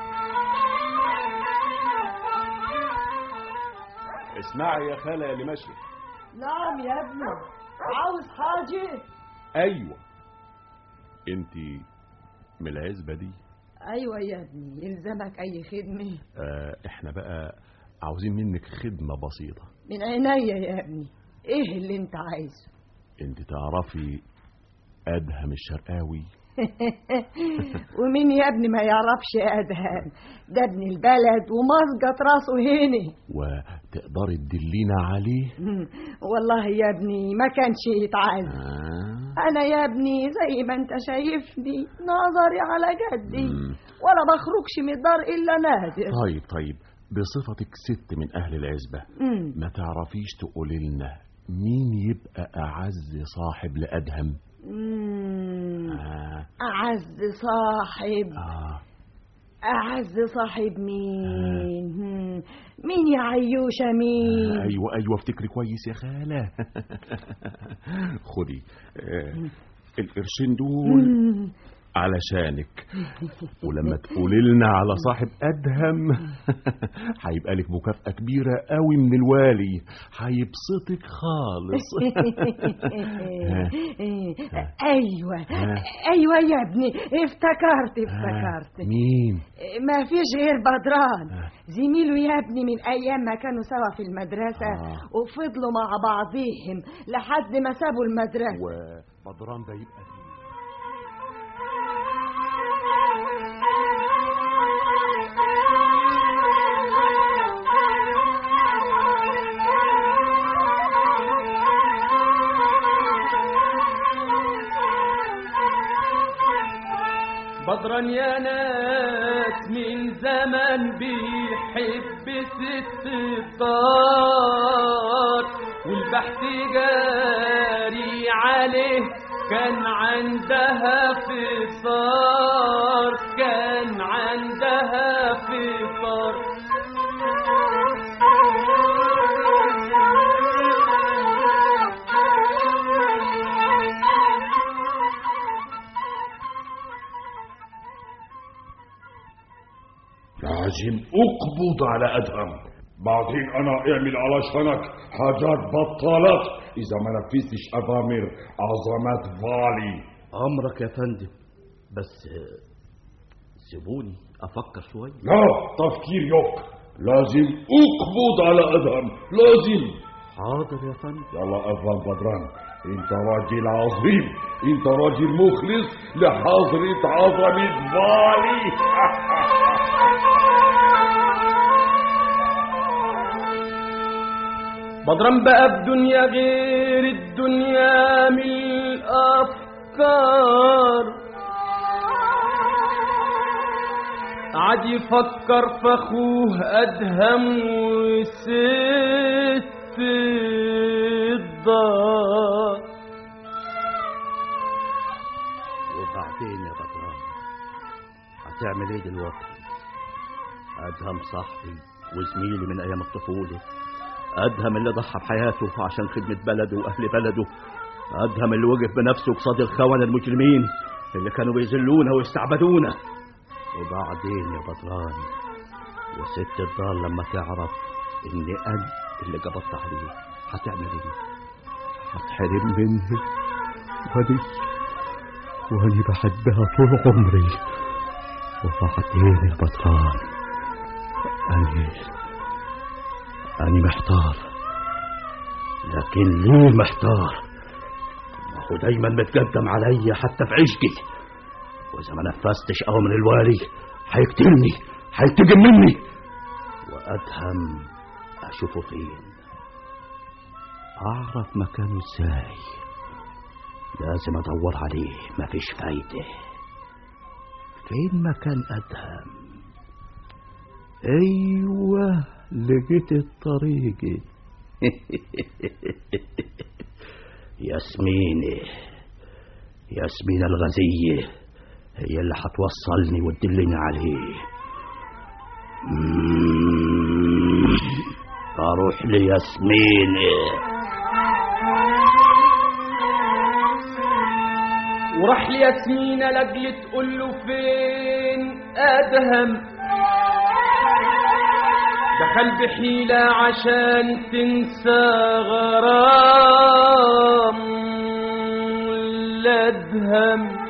اسمعي يا خالة يا اللي ماشية نعم يا ابني عاوز حاجة ايوه انت من العزبة دي أيوة يا ابني يلزمك أي خدمة آه احنا بقى عاوزين منك خدمة بسيطة من عينيا يا ابني إيه اللي أنت عايزه انت تعرفي ادهم الشرقاوي ومين يا ابني ما يعرفش أدهم ده ابن البلد ومسقط راسه هنا وتقدري تدلينا عليه والله يا ابني ما كانش يتعز آه. أنا يا ابني زي ما أنت شايفني نظري على جدي ولا بخرجش من الدار إلا نادر طيب طيب بصفتك ست من اهل العزبة مم. ما تعرفيش تقولي لنا مين يبقى اعز صاحب لادهم مم. آه. أعز صاحب آه. أعز صاحب مين مم. مين يا عيوشة مين ايوه ايوه افتكري كويس يا خالة خدي آه. القرشين دول مم. علشانك ولما تقولي لنا على صاحب ادهم هيبقى لك مكافأة كبيرة قوي من الوالي هيبسطك خالص ايوه ايوه يا ابني افتكرت افتكرت مين ما فيش غير بدران زميله يا ابني من ايام ما كانوا سوا في المدرسه وفضلوا مع بعضيهم لحد ما سابوا المدرسه وبدران ده يبقى فيه بدرا يا ناس من زمان بيحب ست الدار والبحث جاري عليه كان عندها فطار كان عندها فطار لازم اقبض على ادهم بعدين انا اعمل علشانك حاجات بطالات اذا ما نفذتش اوامر عظمات فالي امرك يا فندم بس آه، سيبوني افكر شويه لا تفكير يوك لازم اقبض على ادهم لازم حاضر يا فندم يلا ادهم بدران انت راجل عظيم انت راجل مخلص لحضرة عظمة فالي بدران بقى بدنيا غير الدنيا من الأفكار عاد يفكر في أخوه أدهم وست الدار وبعدين يا بدران هتعمل ايه دلوقتي ادهم صاحبي وزميلي من ايام الطفوله ادهم اللي ضحى بحياته عشان خدمه بلده واهل بلده ادهم اللي وقف بنفسه قصاد الخونه المجرمين اللي كانوا بيذلونا ويستعبدونا وبعدين يا بدران وست الدار لما تعرف اني انا اللي قبضت عليه هتعمل ايه هتحرم مني ودي وأنا بحبها طول عمري وبعدين يا بطران أنا أنا محتار لكن ليه محتار ما هو دايما متقدم عليا حتى في عشقي وإذا ما نفذتش أوامر الوالي هيقتلني هينتقم مني وأدهم أشوفه فين أعرف مكانه إزاي لازم ادور عليه مفيش فايدة فين مكان ادهم ايوه لقيت الطريق ياسمينة ياسمين الغزية هي اللي هتوصلني وتدلني عليه مم. اروح لياسمينه وراح لياسمينة لاجل تقول له فين ادهم دخل بحيلة عشان تنسى غرام الادهم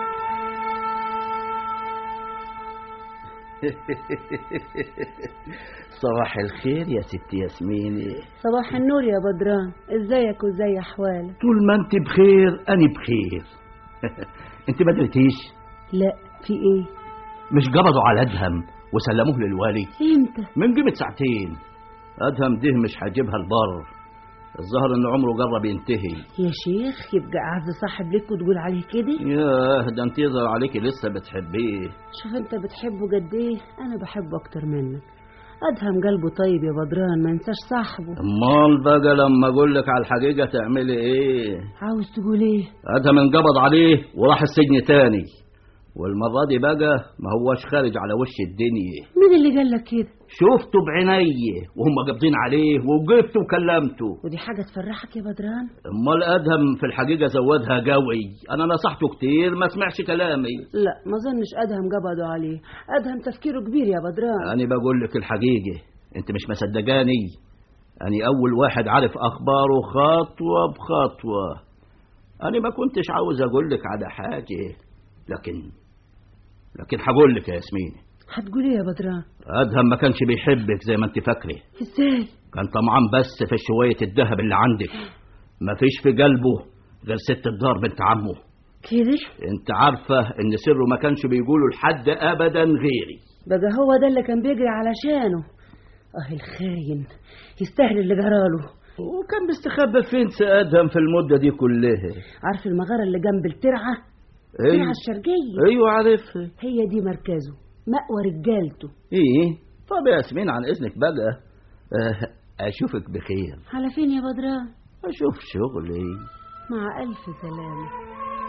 صباح الخير يا ست ياسمينة صباح النور يا بدران ازيك وازي احوالك طول ما انت بخير انا بخير انت ما درتيش لا في ايه مش قبضوا على ادهم وسلموه للوالي امتى من قيمة ساعتين ادهم ده مش هجيبها البر الظاهر ان عمره قرب ينتهي يا شيخ يبقى اعز صاحب ليك وتقول عليه كده ياه ده انت يظهر عليكي لسه بتحبيه شوف انت بتحبه قد ايه انا بحبه اكتر منك ادهم قلبه طيب يا بدران ما انساش صاحبه امال بقى لما اقول لك على الحقيقه تعملي ايه عاوز تقول ايه ادهم انقبض عليه وراح السجن تاني والمره دي بقى ما هوش خارج على وش الدنيا مين اللي قال لك كده شفته بعيني وهم قابضين عليه ووقفت وكلمته ودي حاجه تفرحك يا بدران امال ادهم في الحقيقه زودها قوي انا نصحته كتير ما سمعش كلامي لا ما ظنش ادهم قبضوا عليه ادهم تفكيره كبير يا بدران انا بقول لك الحقيقه انت مش مصدقاني انا اول واحد عارف اخباره خطوه بخطوه انا ما كنتش عاوز اقول لك على حاجه لكن لكن هقول لك يا ياسمين هتقول ايه يا بدران ادهم ما كانش بيحبك زي ما انت فاكره ازاي كان طمعان بس في شويه الذهب اللي عندك ما فيش في قلبه غير ست الدار بنت عمه كده انت عارفه ان سره ما كانش بيقوله لحد ابدا غيري بقى هو ده اللي كان بيجري علشانه اه الخاين يستاهل اللي جراله وكان بيستخبى فين ادهم في المده دي كلها عارف المغاره اللي جنب الترعه ايوه الترعه الشرقيه ايوه عارفها هي دي مركزه مأوى رجالته ايه طب يا ياسمين عن اذنك بقى آه، اشوفك بخير على فين يا بدران اشوف شغلي مع الف سلامه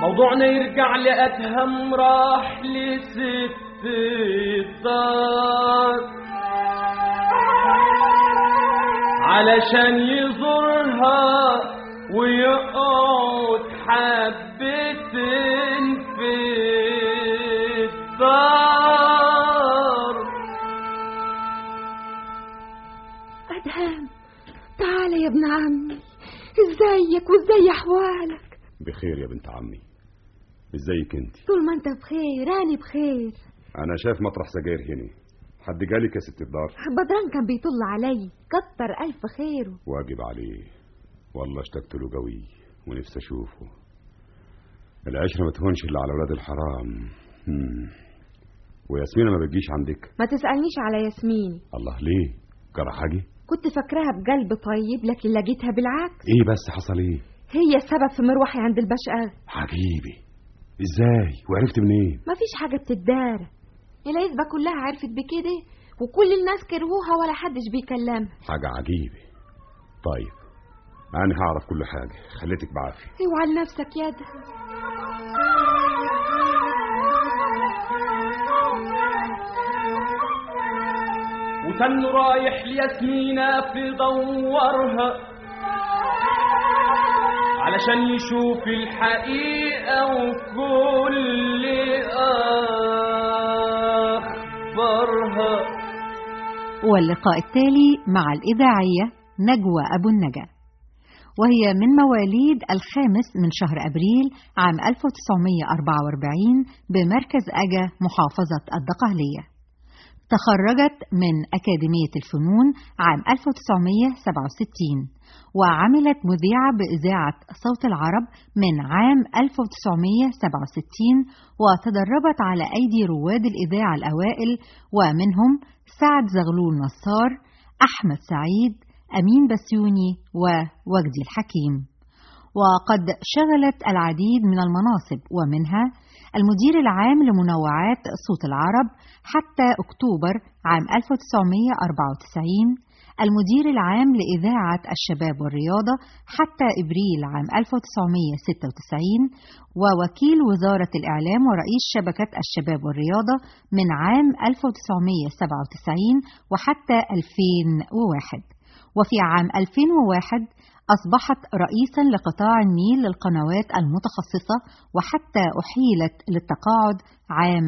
موضوعنا يرجع لأدهم راح لست الدار علشان يزورها ويقعد حبتين في الدار أدهم تعال يا ابن عمي ازيك وازاي أحوالك بخير يا بنت عمي ازيك انت طول ما انت بخير أنا بخير انا شايف مطرح سجاير هنا حد جالك يا ست الدار بدران كان بيطل علي كتر ألف خيره واجب عليه والله اشتقت له قوي ونفسي اشوفه العشره ما تهونش الا على ولاد الحرام هم. وياسمينه ما بتجيش عندك ما تسألنيش على ياسمين الله ليه جرى حاجه كنت فاكراها بقلب طيب لكن لقيتها بالعكس ايه بس حصل ايه هي السبب في مروحي عند البشقة حبيبي ازاي وعرفت منين مفيش حاجة بتدار العزبة كلها عرفت بكده وكل الناس كرهوها ولا حدش بيكلمها حاجه عجيبه طيب انا هعرف كل حاجه خليتك بعافيه اوعى لنفسك يا ده وتن رايح لياسمينة في دورها علشان يشوف الحقيقة وكل أخبارها واللقاء التالي مع الإذاعية نجوى أبو النجا وهي من مواليد الخامس من شهر أبريل عام 1944 بمركز أجا محافظة الدقهلية تخرجت من أكاديمية الفنون عام 1967 وعملت مذيعة بإذاعة صوت العرب من عام 1967 وتدربت على أيدي رواد الإذاعة الأوائل ومنهم سعد زغلول نصار أحمد سعيد أمين بسيوني ووجدي الحكيم وقد شغلت العديد من المناصب ومنها المدير العام لمنوعات صوت العرب حتى أكتوبر عام 1994 المدير العام لإذاعة الشباب والرياضة حتى إبريل عام 1996 ووكيل وزارة الإعلام ورئيس شبكة الشباب والرياضة من عام 1997 وحتى 2001 وفي عام 2001 أصبحت رئيسا لقطاع النيل للقنوات المتخصصة وحتى أحيلت للتقاعد عام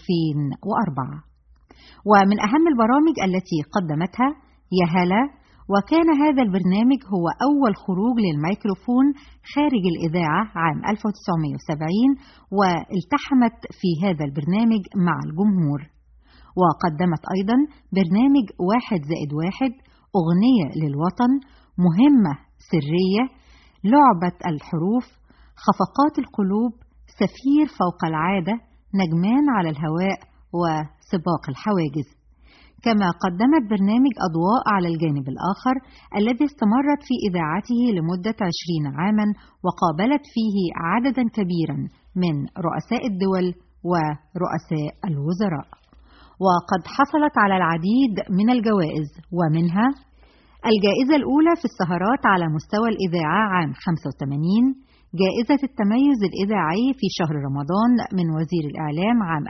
2004 ومن أهم البرامج التي قدمتها يا هلا وكان هذا البرنامج هو أول خروج للميكروفون خارج الإذاعة عام 1970 والتحمت في هذا البرنامج مع الجمهور وقدمت أيضا برنامج واحد زائد واحد أغنية للوطن مهمة سرية لعبة الحروف خفقات القلوب سفير فوق العادة نجمان على الهواء وسباق الحواجز كما قدمت برنامج أضواء على الجانب الآخر الذي استمرت في إذاعته لمدة عشرين عاما وقابلت فيه عددا كبيرا من رؤساء الدول ورؤساء الوزراء وقد حصلت على العديد من الجوائز ومنها الجائزة الأولى في السهرات على مستوى الإذاعة عام 85 جائزة التميز الإذاعي في شهر رمضان من وزير الإعلام عام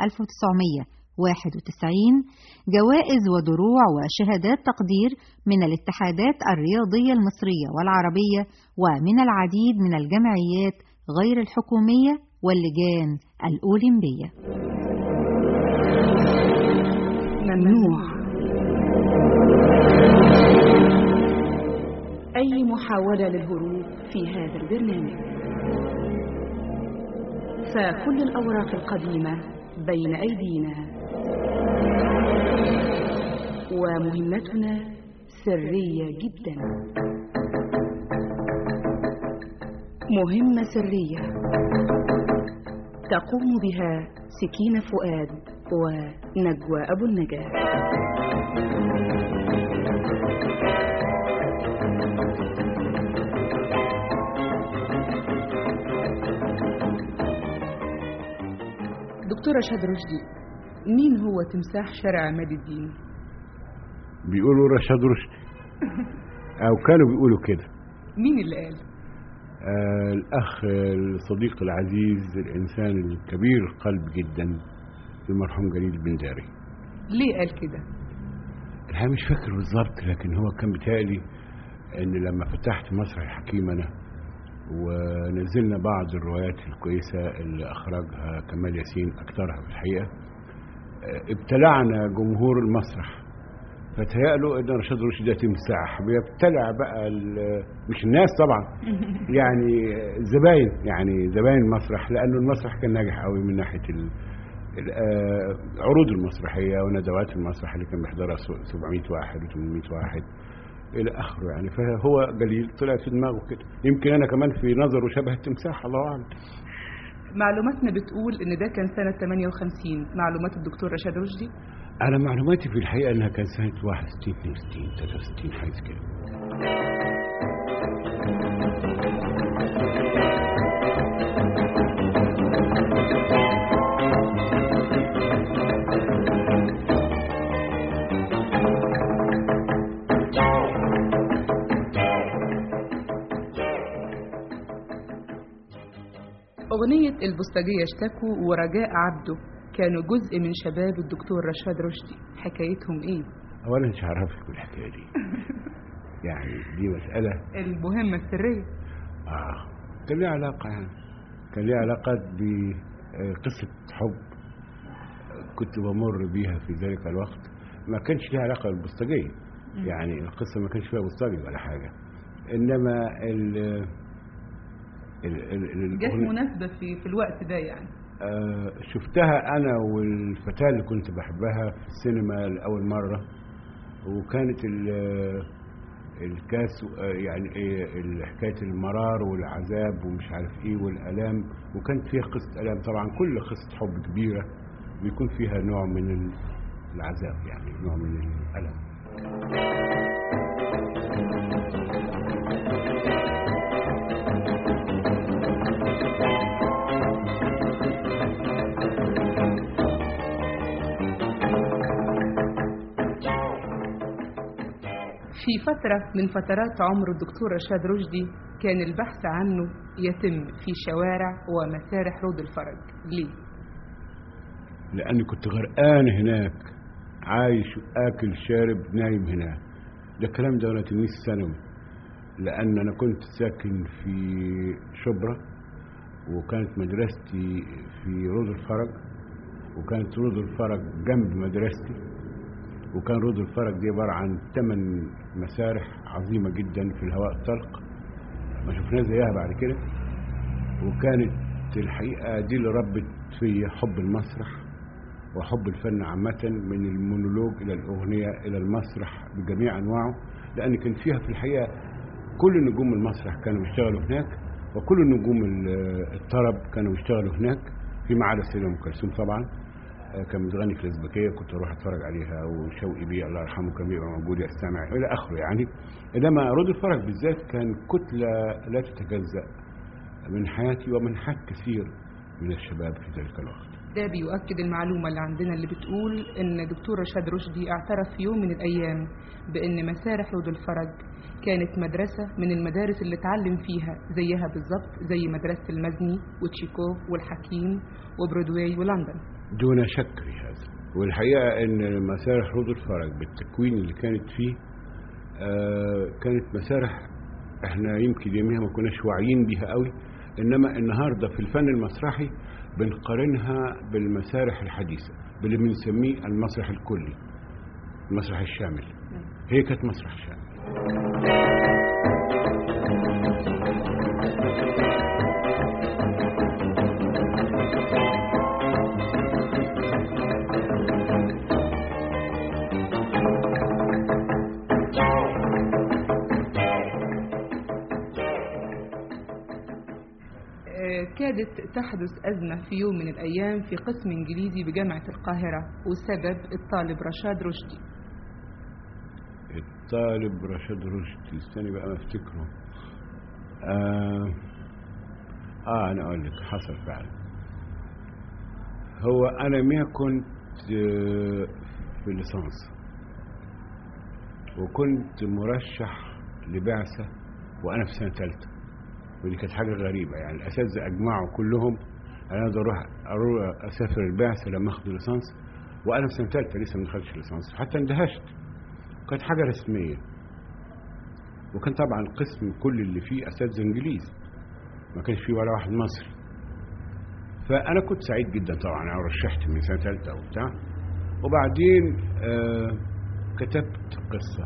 1991 جوائز ودروع وشهادات تقدير من الاتحادات الرياضية المصرية والعربية ومن العديد من الجمعيات غير الحكومية واللجان الأولمبية ممنوع أي محاولة للهروب في هذا البرنامج فكل الأوراق القديمة بين أيدينا ومهمتنا سرية جدا مهمة سرية تقوم بها سكينة فؤاد ونجوى أبو النجاة دكتورة شاد رشدي مين هو تمساح شارع عماد الدين بيقولوا رشاد رشدي او كانوا بيقولوا كده مين اللي قال آه الأخ الصديق العزيز الإنسان الكبير القلب جدا المرحوم جليل البنداري ليه قال كده الحقيقة مش فاكر بالظبط لكن هو كان بيتهيألي إن لما فتحت مسرح الحكيم أنا ونزلنا بعض الروايات الكويسة اللي أخرجها كمال ياسين أكثرها في الحقيقة آه، ابتلعنا جمهور المسرح فتهيأله ان رشاد رشدي ده تمساح بيبتلع بقى ال- مش الناس طبعا يعني زباين يعني زباين المسرح لانه المسرح كان ناجح قوي من ناحيه ال- ال- آه، عروض المسرحيه وندوات المسرح اللي كان بيحضرها سو- 700 واحد و800 واحد الى اخره يعني فهو جليل طلع في دماغه كده يمكن انا كمان في نظره شبه التمساح الله اعلم معلوماتنا بتقول ان ده كان سنة 58 معلومات الدكتور رشاد رشدي انا معلوماتي في الحقيقه انها كان سنه 61 62 63 حاجه كده أغنية البوسطجية اشتكوا ورجاء عبده كانوا جزء من شباب الدكتور رشاد رشدي حكايتهم ايه؟ اولا مش هعرفك الحكايه دي يعني دي مساله المهمة السرية اه كان ليها علاقه يعني كان ليها علاقه بقصه حب كنت بمر بيها في ذلك الوقت ما كانش ليها علاقه بالبوسطجيه يعني القصه ما كانش فيها بوسطجي ولا حاجه انما ال ال- ال- جت الأغنية- مناسبة في في الوقت ده يعني آه، شفتها انا والفتاه اللي كنت بحبها في السينما لاول مره وكانت ال- الكاس آه، يعني ايه ال- حكايه المرار والعذاب ومش عارف ايه والالام وكانت فيها قصه الام طبعا كل قصه حب كبيره بيكون فيها نوع من ال- العذاب يعني نوع من الالم في فترة من فترات عمر الدكتور رشاد رشدي كان البحث عنه يتم في شوارع ومسارح رود الفرج ليه؟ لاني كنت غرقان هناك عايش اكل شارب نايم هناك ده الكلام ده وانا تلميذ ثانوي لان انا كنت ساكن في شبرا وكانت مدرستي في رود الفرج وكانت رود الفرج جنب مدرستي وكان رود الفرج دي عباره عن ثمان مسارح عظيمه جدا في الهواء الطلق ما شفناش زيها بعد كده وكانت الحقيقه دي اللي ربت في حب المسرح وحب الفن عامة من المونولوج إلى الأغنية إلى المسرح بجميع أنواعه لأن كان فيها في الحقيقة كل نجوم المسرح كانوا بيشتغلوا هناك وكل نجوم ال- الطرب كانوا بيشتغلوا هناك فيما عدا السيدة أم كلثوم طبعا آه، كان بتغني في الأزبكية كنت أروح أتفرج عليها وشوقي بيه الله يرحمه كان بيبقى موجود يستمع إلى آخره يعني إنما رود الفرج بالذات كان كتلة لا تتجزأ من حياتي ومن حياة كثير من الشباب في ذلك الوقت ده بيؤكد المعلومة اللي عندنا اللي بتقول إن دكتور رشاد رشدي اعترف في يوم من الأيام بإن مسارح رود الفرج كانت مدرسة من المدارس اللي اتعلم فيها زيها بالظبط زي مدرسة المزني وتشيكوف والحكيم وبرودواي ولندن دون شك في هذا والحقيقة أن مسارح رود الفرج بالتكوين اللي كانت فيه آه كانت مسارح احنا يمكن يوميها ما كناش واعيين بيها قوي انما النهارده في الفن المسرحي بنقارنها بالمسارح الحديثه باللي بنسميه المسرح الكلي المسرح الشامل هي كانت مسرح شامل آه، كادت تحدث أزمة في يوم من الأيام في قسم إنجليزي بجامعة القاهرة وسبب الطالب رشاد رشدي الطالب رشاد رشدي استني بقى ما افتكره آه, اه انا اقول لك حصل فعلا هو انا مية كنت آه، في الليسانس وكنت مرشح لبعثة وانا في سنة ثالثة ودي كانت حاجة غريبة يعني الأساتذة أجمعوا كلهم أنا عايز أروح أروح أسافر البعثة لما أخد الليسانس وأنا في سنة ثالثة لسه ما دخلتش الليسانس حتى اندهشت كانت حاجة رسمية وكان طبعا القسم كل اللي فيه أساتذة إنجليز ما كانش فيه ولا واحد مصري فأنا كنت سعيد جدا طبعا أنا رشحت من سنة ثالثة وبتاع وبعدين آه كتبت قصة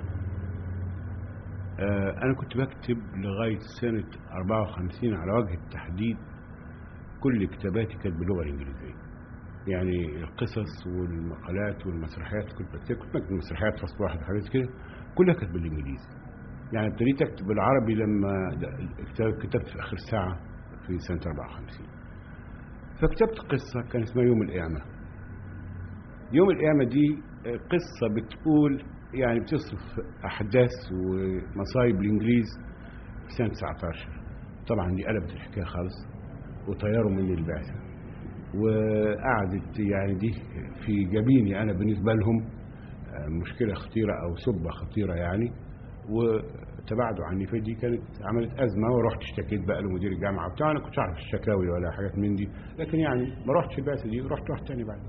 آه أنا كنت بكتب لغاية سنة 54 على وجه التحديد كل كتاباتي كانت باللغة الإنجليزية يعني القصص والمقالات والمسرحيات كنت بكتب كنت بكتب مسرحيات فصل واحد وحاجات كده كلها كانت بالإنجليزي يعني ابتديت أكتب بالعربي لما كتبت في آخر ساعة في سنة 54 فكتبت قصة كان اسمها يوم القيامة يوم القيامة دي قصة بتقول يعني بتصف أحداث ومصايب الإنجليز في سنة 19 طبعا دي قلبت الحكاية خالص وطيروا مني البعثة وقعدت يعني دي في جبيني أنا بالنسبة لهم مشكلة خطيرة أو سبة خطيرة يعني وتباعدوا عني فدي كانت عملت أزمة ورحت اشتكيت بقى لمدير الجامعة بتاع أنا كنت أعرف الشكاوي ولا حاجات من دي لكن يعني ما رحتش البعثة دي رحت واحد تاني بعد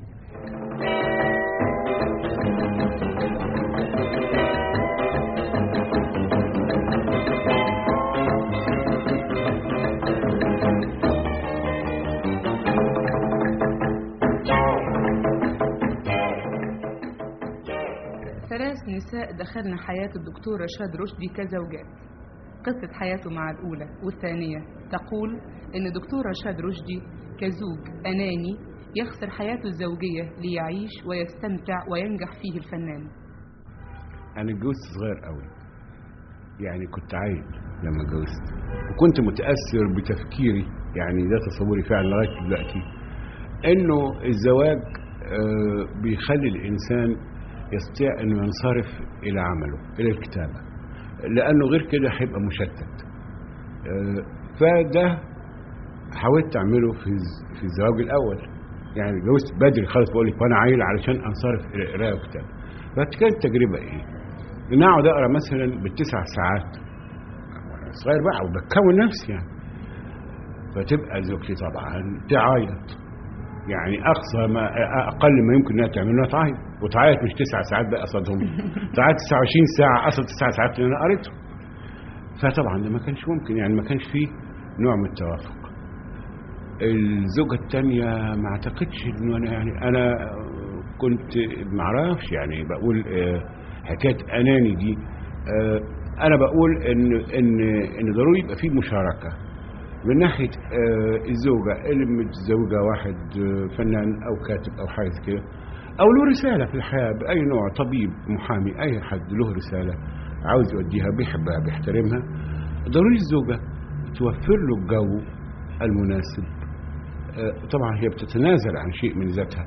ثلاث نساء دخلن حياة الدكتور رشاد رشدي كزوجات قصة حياته مع الأولى والثانية تقول إن دكتور رشاد رشدي كزوج أناني يخسر حياته الزوجية ليعيش ويستمتع وينجح فيه الفنان أنا اتجوزت صغير قوي يعني كنت عيل لما اتجوزت وكنت متأثر بتفكيري يعني ده تصوري فعلا لغاية دلوقتي إنه الزواج آه بيخلي الإنسان يستطيع أنه ينصرف إلى عمله إلى الكتابة لأنه غير كده هيبقى مشتت آه فده حاولت أعمله في في الزواج الأول يعني جوزت بدري خالص بقول لك وأنا عيل علشان أنصرف إلى قراية وكتابة فكانت التجربة إيه؟ إن أقعد أقرا مثلا بالتسع ساعات وأنا صغير بقى وبكون نفسي يعني فتبقى زوجتي طبعا تعيط يعني اقصى ما اقل ما يمكن انها تعمل انها تعيط وتعيط مش تسع ساعات بقى قصدهم تعيط 29 ساعه قصد تسع ساعات اللي انا قريته فطبعا ده ما كانش ممكن يعني ما كانش فيه نوع من التوافق الزوجة الثانية ما اعتقدش انه انا يعني انا كنت ما اعرفش يعني بقول حكاية اناني دي انا بقول ان ان ان ضروري يبقى فيه مشاركة من ناحية الزوجة اللي متزوجة واحد فنان أو كاتب أو حاجة كده أو له رسالة في الحياة بأي نوع طبيب محامي أي حد له رسالة عاوز يوديها بيحبها بيحترمها ضروري الزوجة توفر له الجو المناسب طبعا هي بتتنازل عن شيء من ذاتها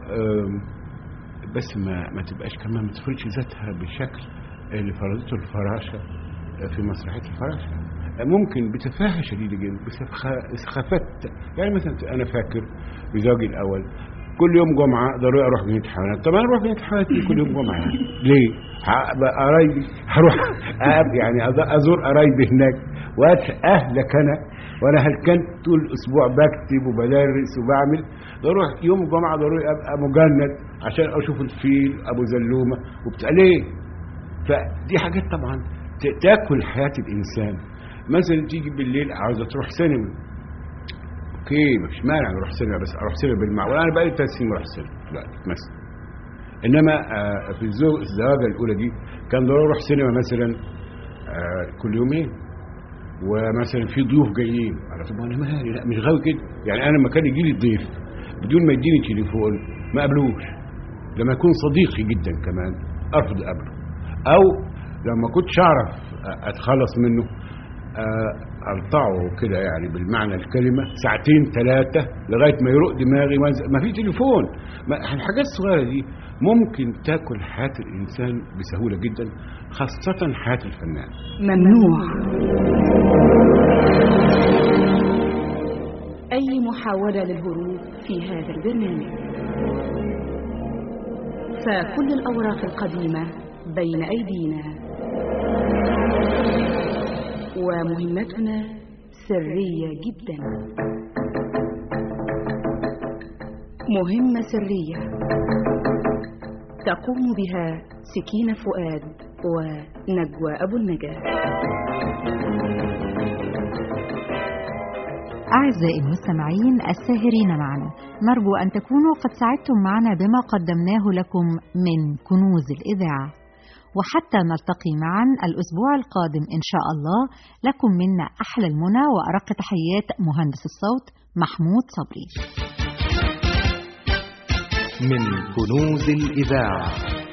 بس ما ما تبقاش كمان ما تفرضش ذاتها بالشكل اللي فرضته الفراشة في مسرحية الفراشة ممكن بتفاهة شديدة جدا بسخافات يعني مثلا أنا فاكر بزوجي الأول كل يوم جمعة ضروري أروح جنينة الحيوانات طب أنا أروح جنينة الحيوانات كل يوم جمعة يعني ليه؟ قرايبي هروح يعني أزور قرايبي هناك وأهلك أنا وأنا هلكان طول الأسبوع بكتب وبدرس وبعمل ضروري يوم الجمعة ضروري أبقى مجند عشان أشوف الفيل أبو زلومة وبتاع ليه؟ فدي حاجات طبعا تاكل حياة الإنسان مثلا تيجي بالليل عاوزه تروح سينما اوكي مفيش مانع نروح سينما بس اروح سينما بالمعقول انا بقالي ثلاث سنين بروح سينما دلوقتي مثلا انما آه في الزوج الزواجه الاولى دي كان ضروري اروح سينما مثلا آه كل يومين ومثلا في ضيوف جايين انا طب انا مالي لا مش غاوي كده يعني انا لما كان يجي لي الضيف بدون ما يديني تليفون ما قابلوش لما يكون صديقي جدا كمان ارفض اقابله او لما كنتش اعرف اتخلص منه أرطعه كده يعني بالمعنى الكلمة ساعتين ثلاثة لغاية ما يروق دماغي ما في تليفون ما الحاجات الصغيرة دي ممكن تاكل حياة الإنسان بسهولة جدا خاصة حياة الفنان ممنوع أي محاولة للهروب في هذا البرنامج فكل الأوراق القديمة بين أيدينا ومهمتنا سرية جدا مهمة سرية تقوم بها سكينة فؤاد ونجوى أبو النجاة أعزائي المستمعين الساهرين معنا نرجو أن تكونوا قد سعدتم معنا بما قدمناه لكم من كنوز الإذاعة وحتى نلتقي معا الأسبوع القادم إن شاء الله لكم منا أحلى المنى وأرق تحيات مهندس الصوت محمود صبري من كنوز الإذاعة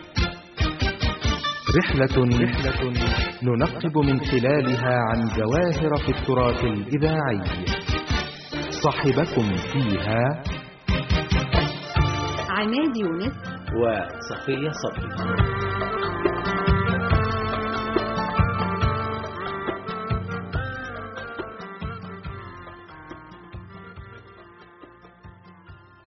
رحلة رحلة ننقب من خلالها عن جواهر في التراث الإذاعي صاحبكم فيها عماد يونس وصفية صبري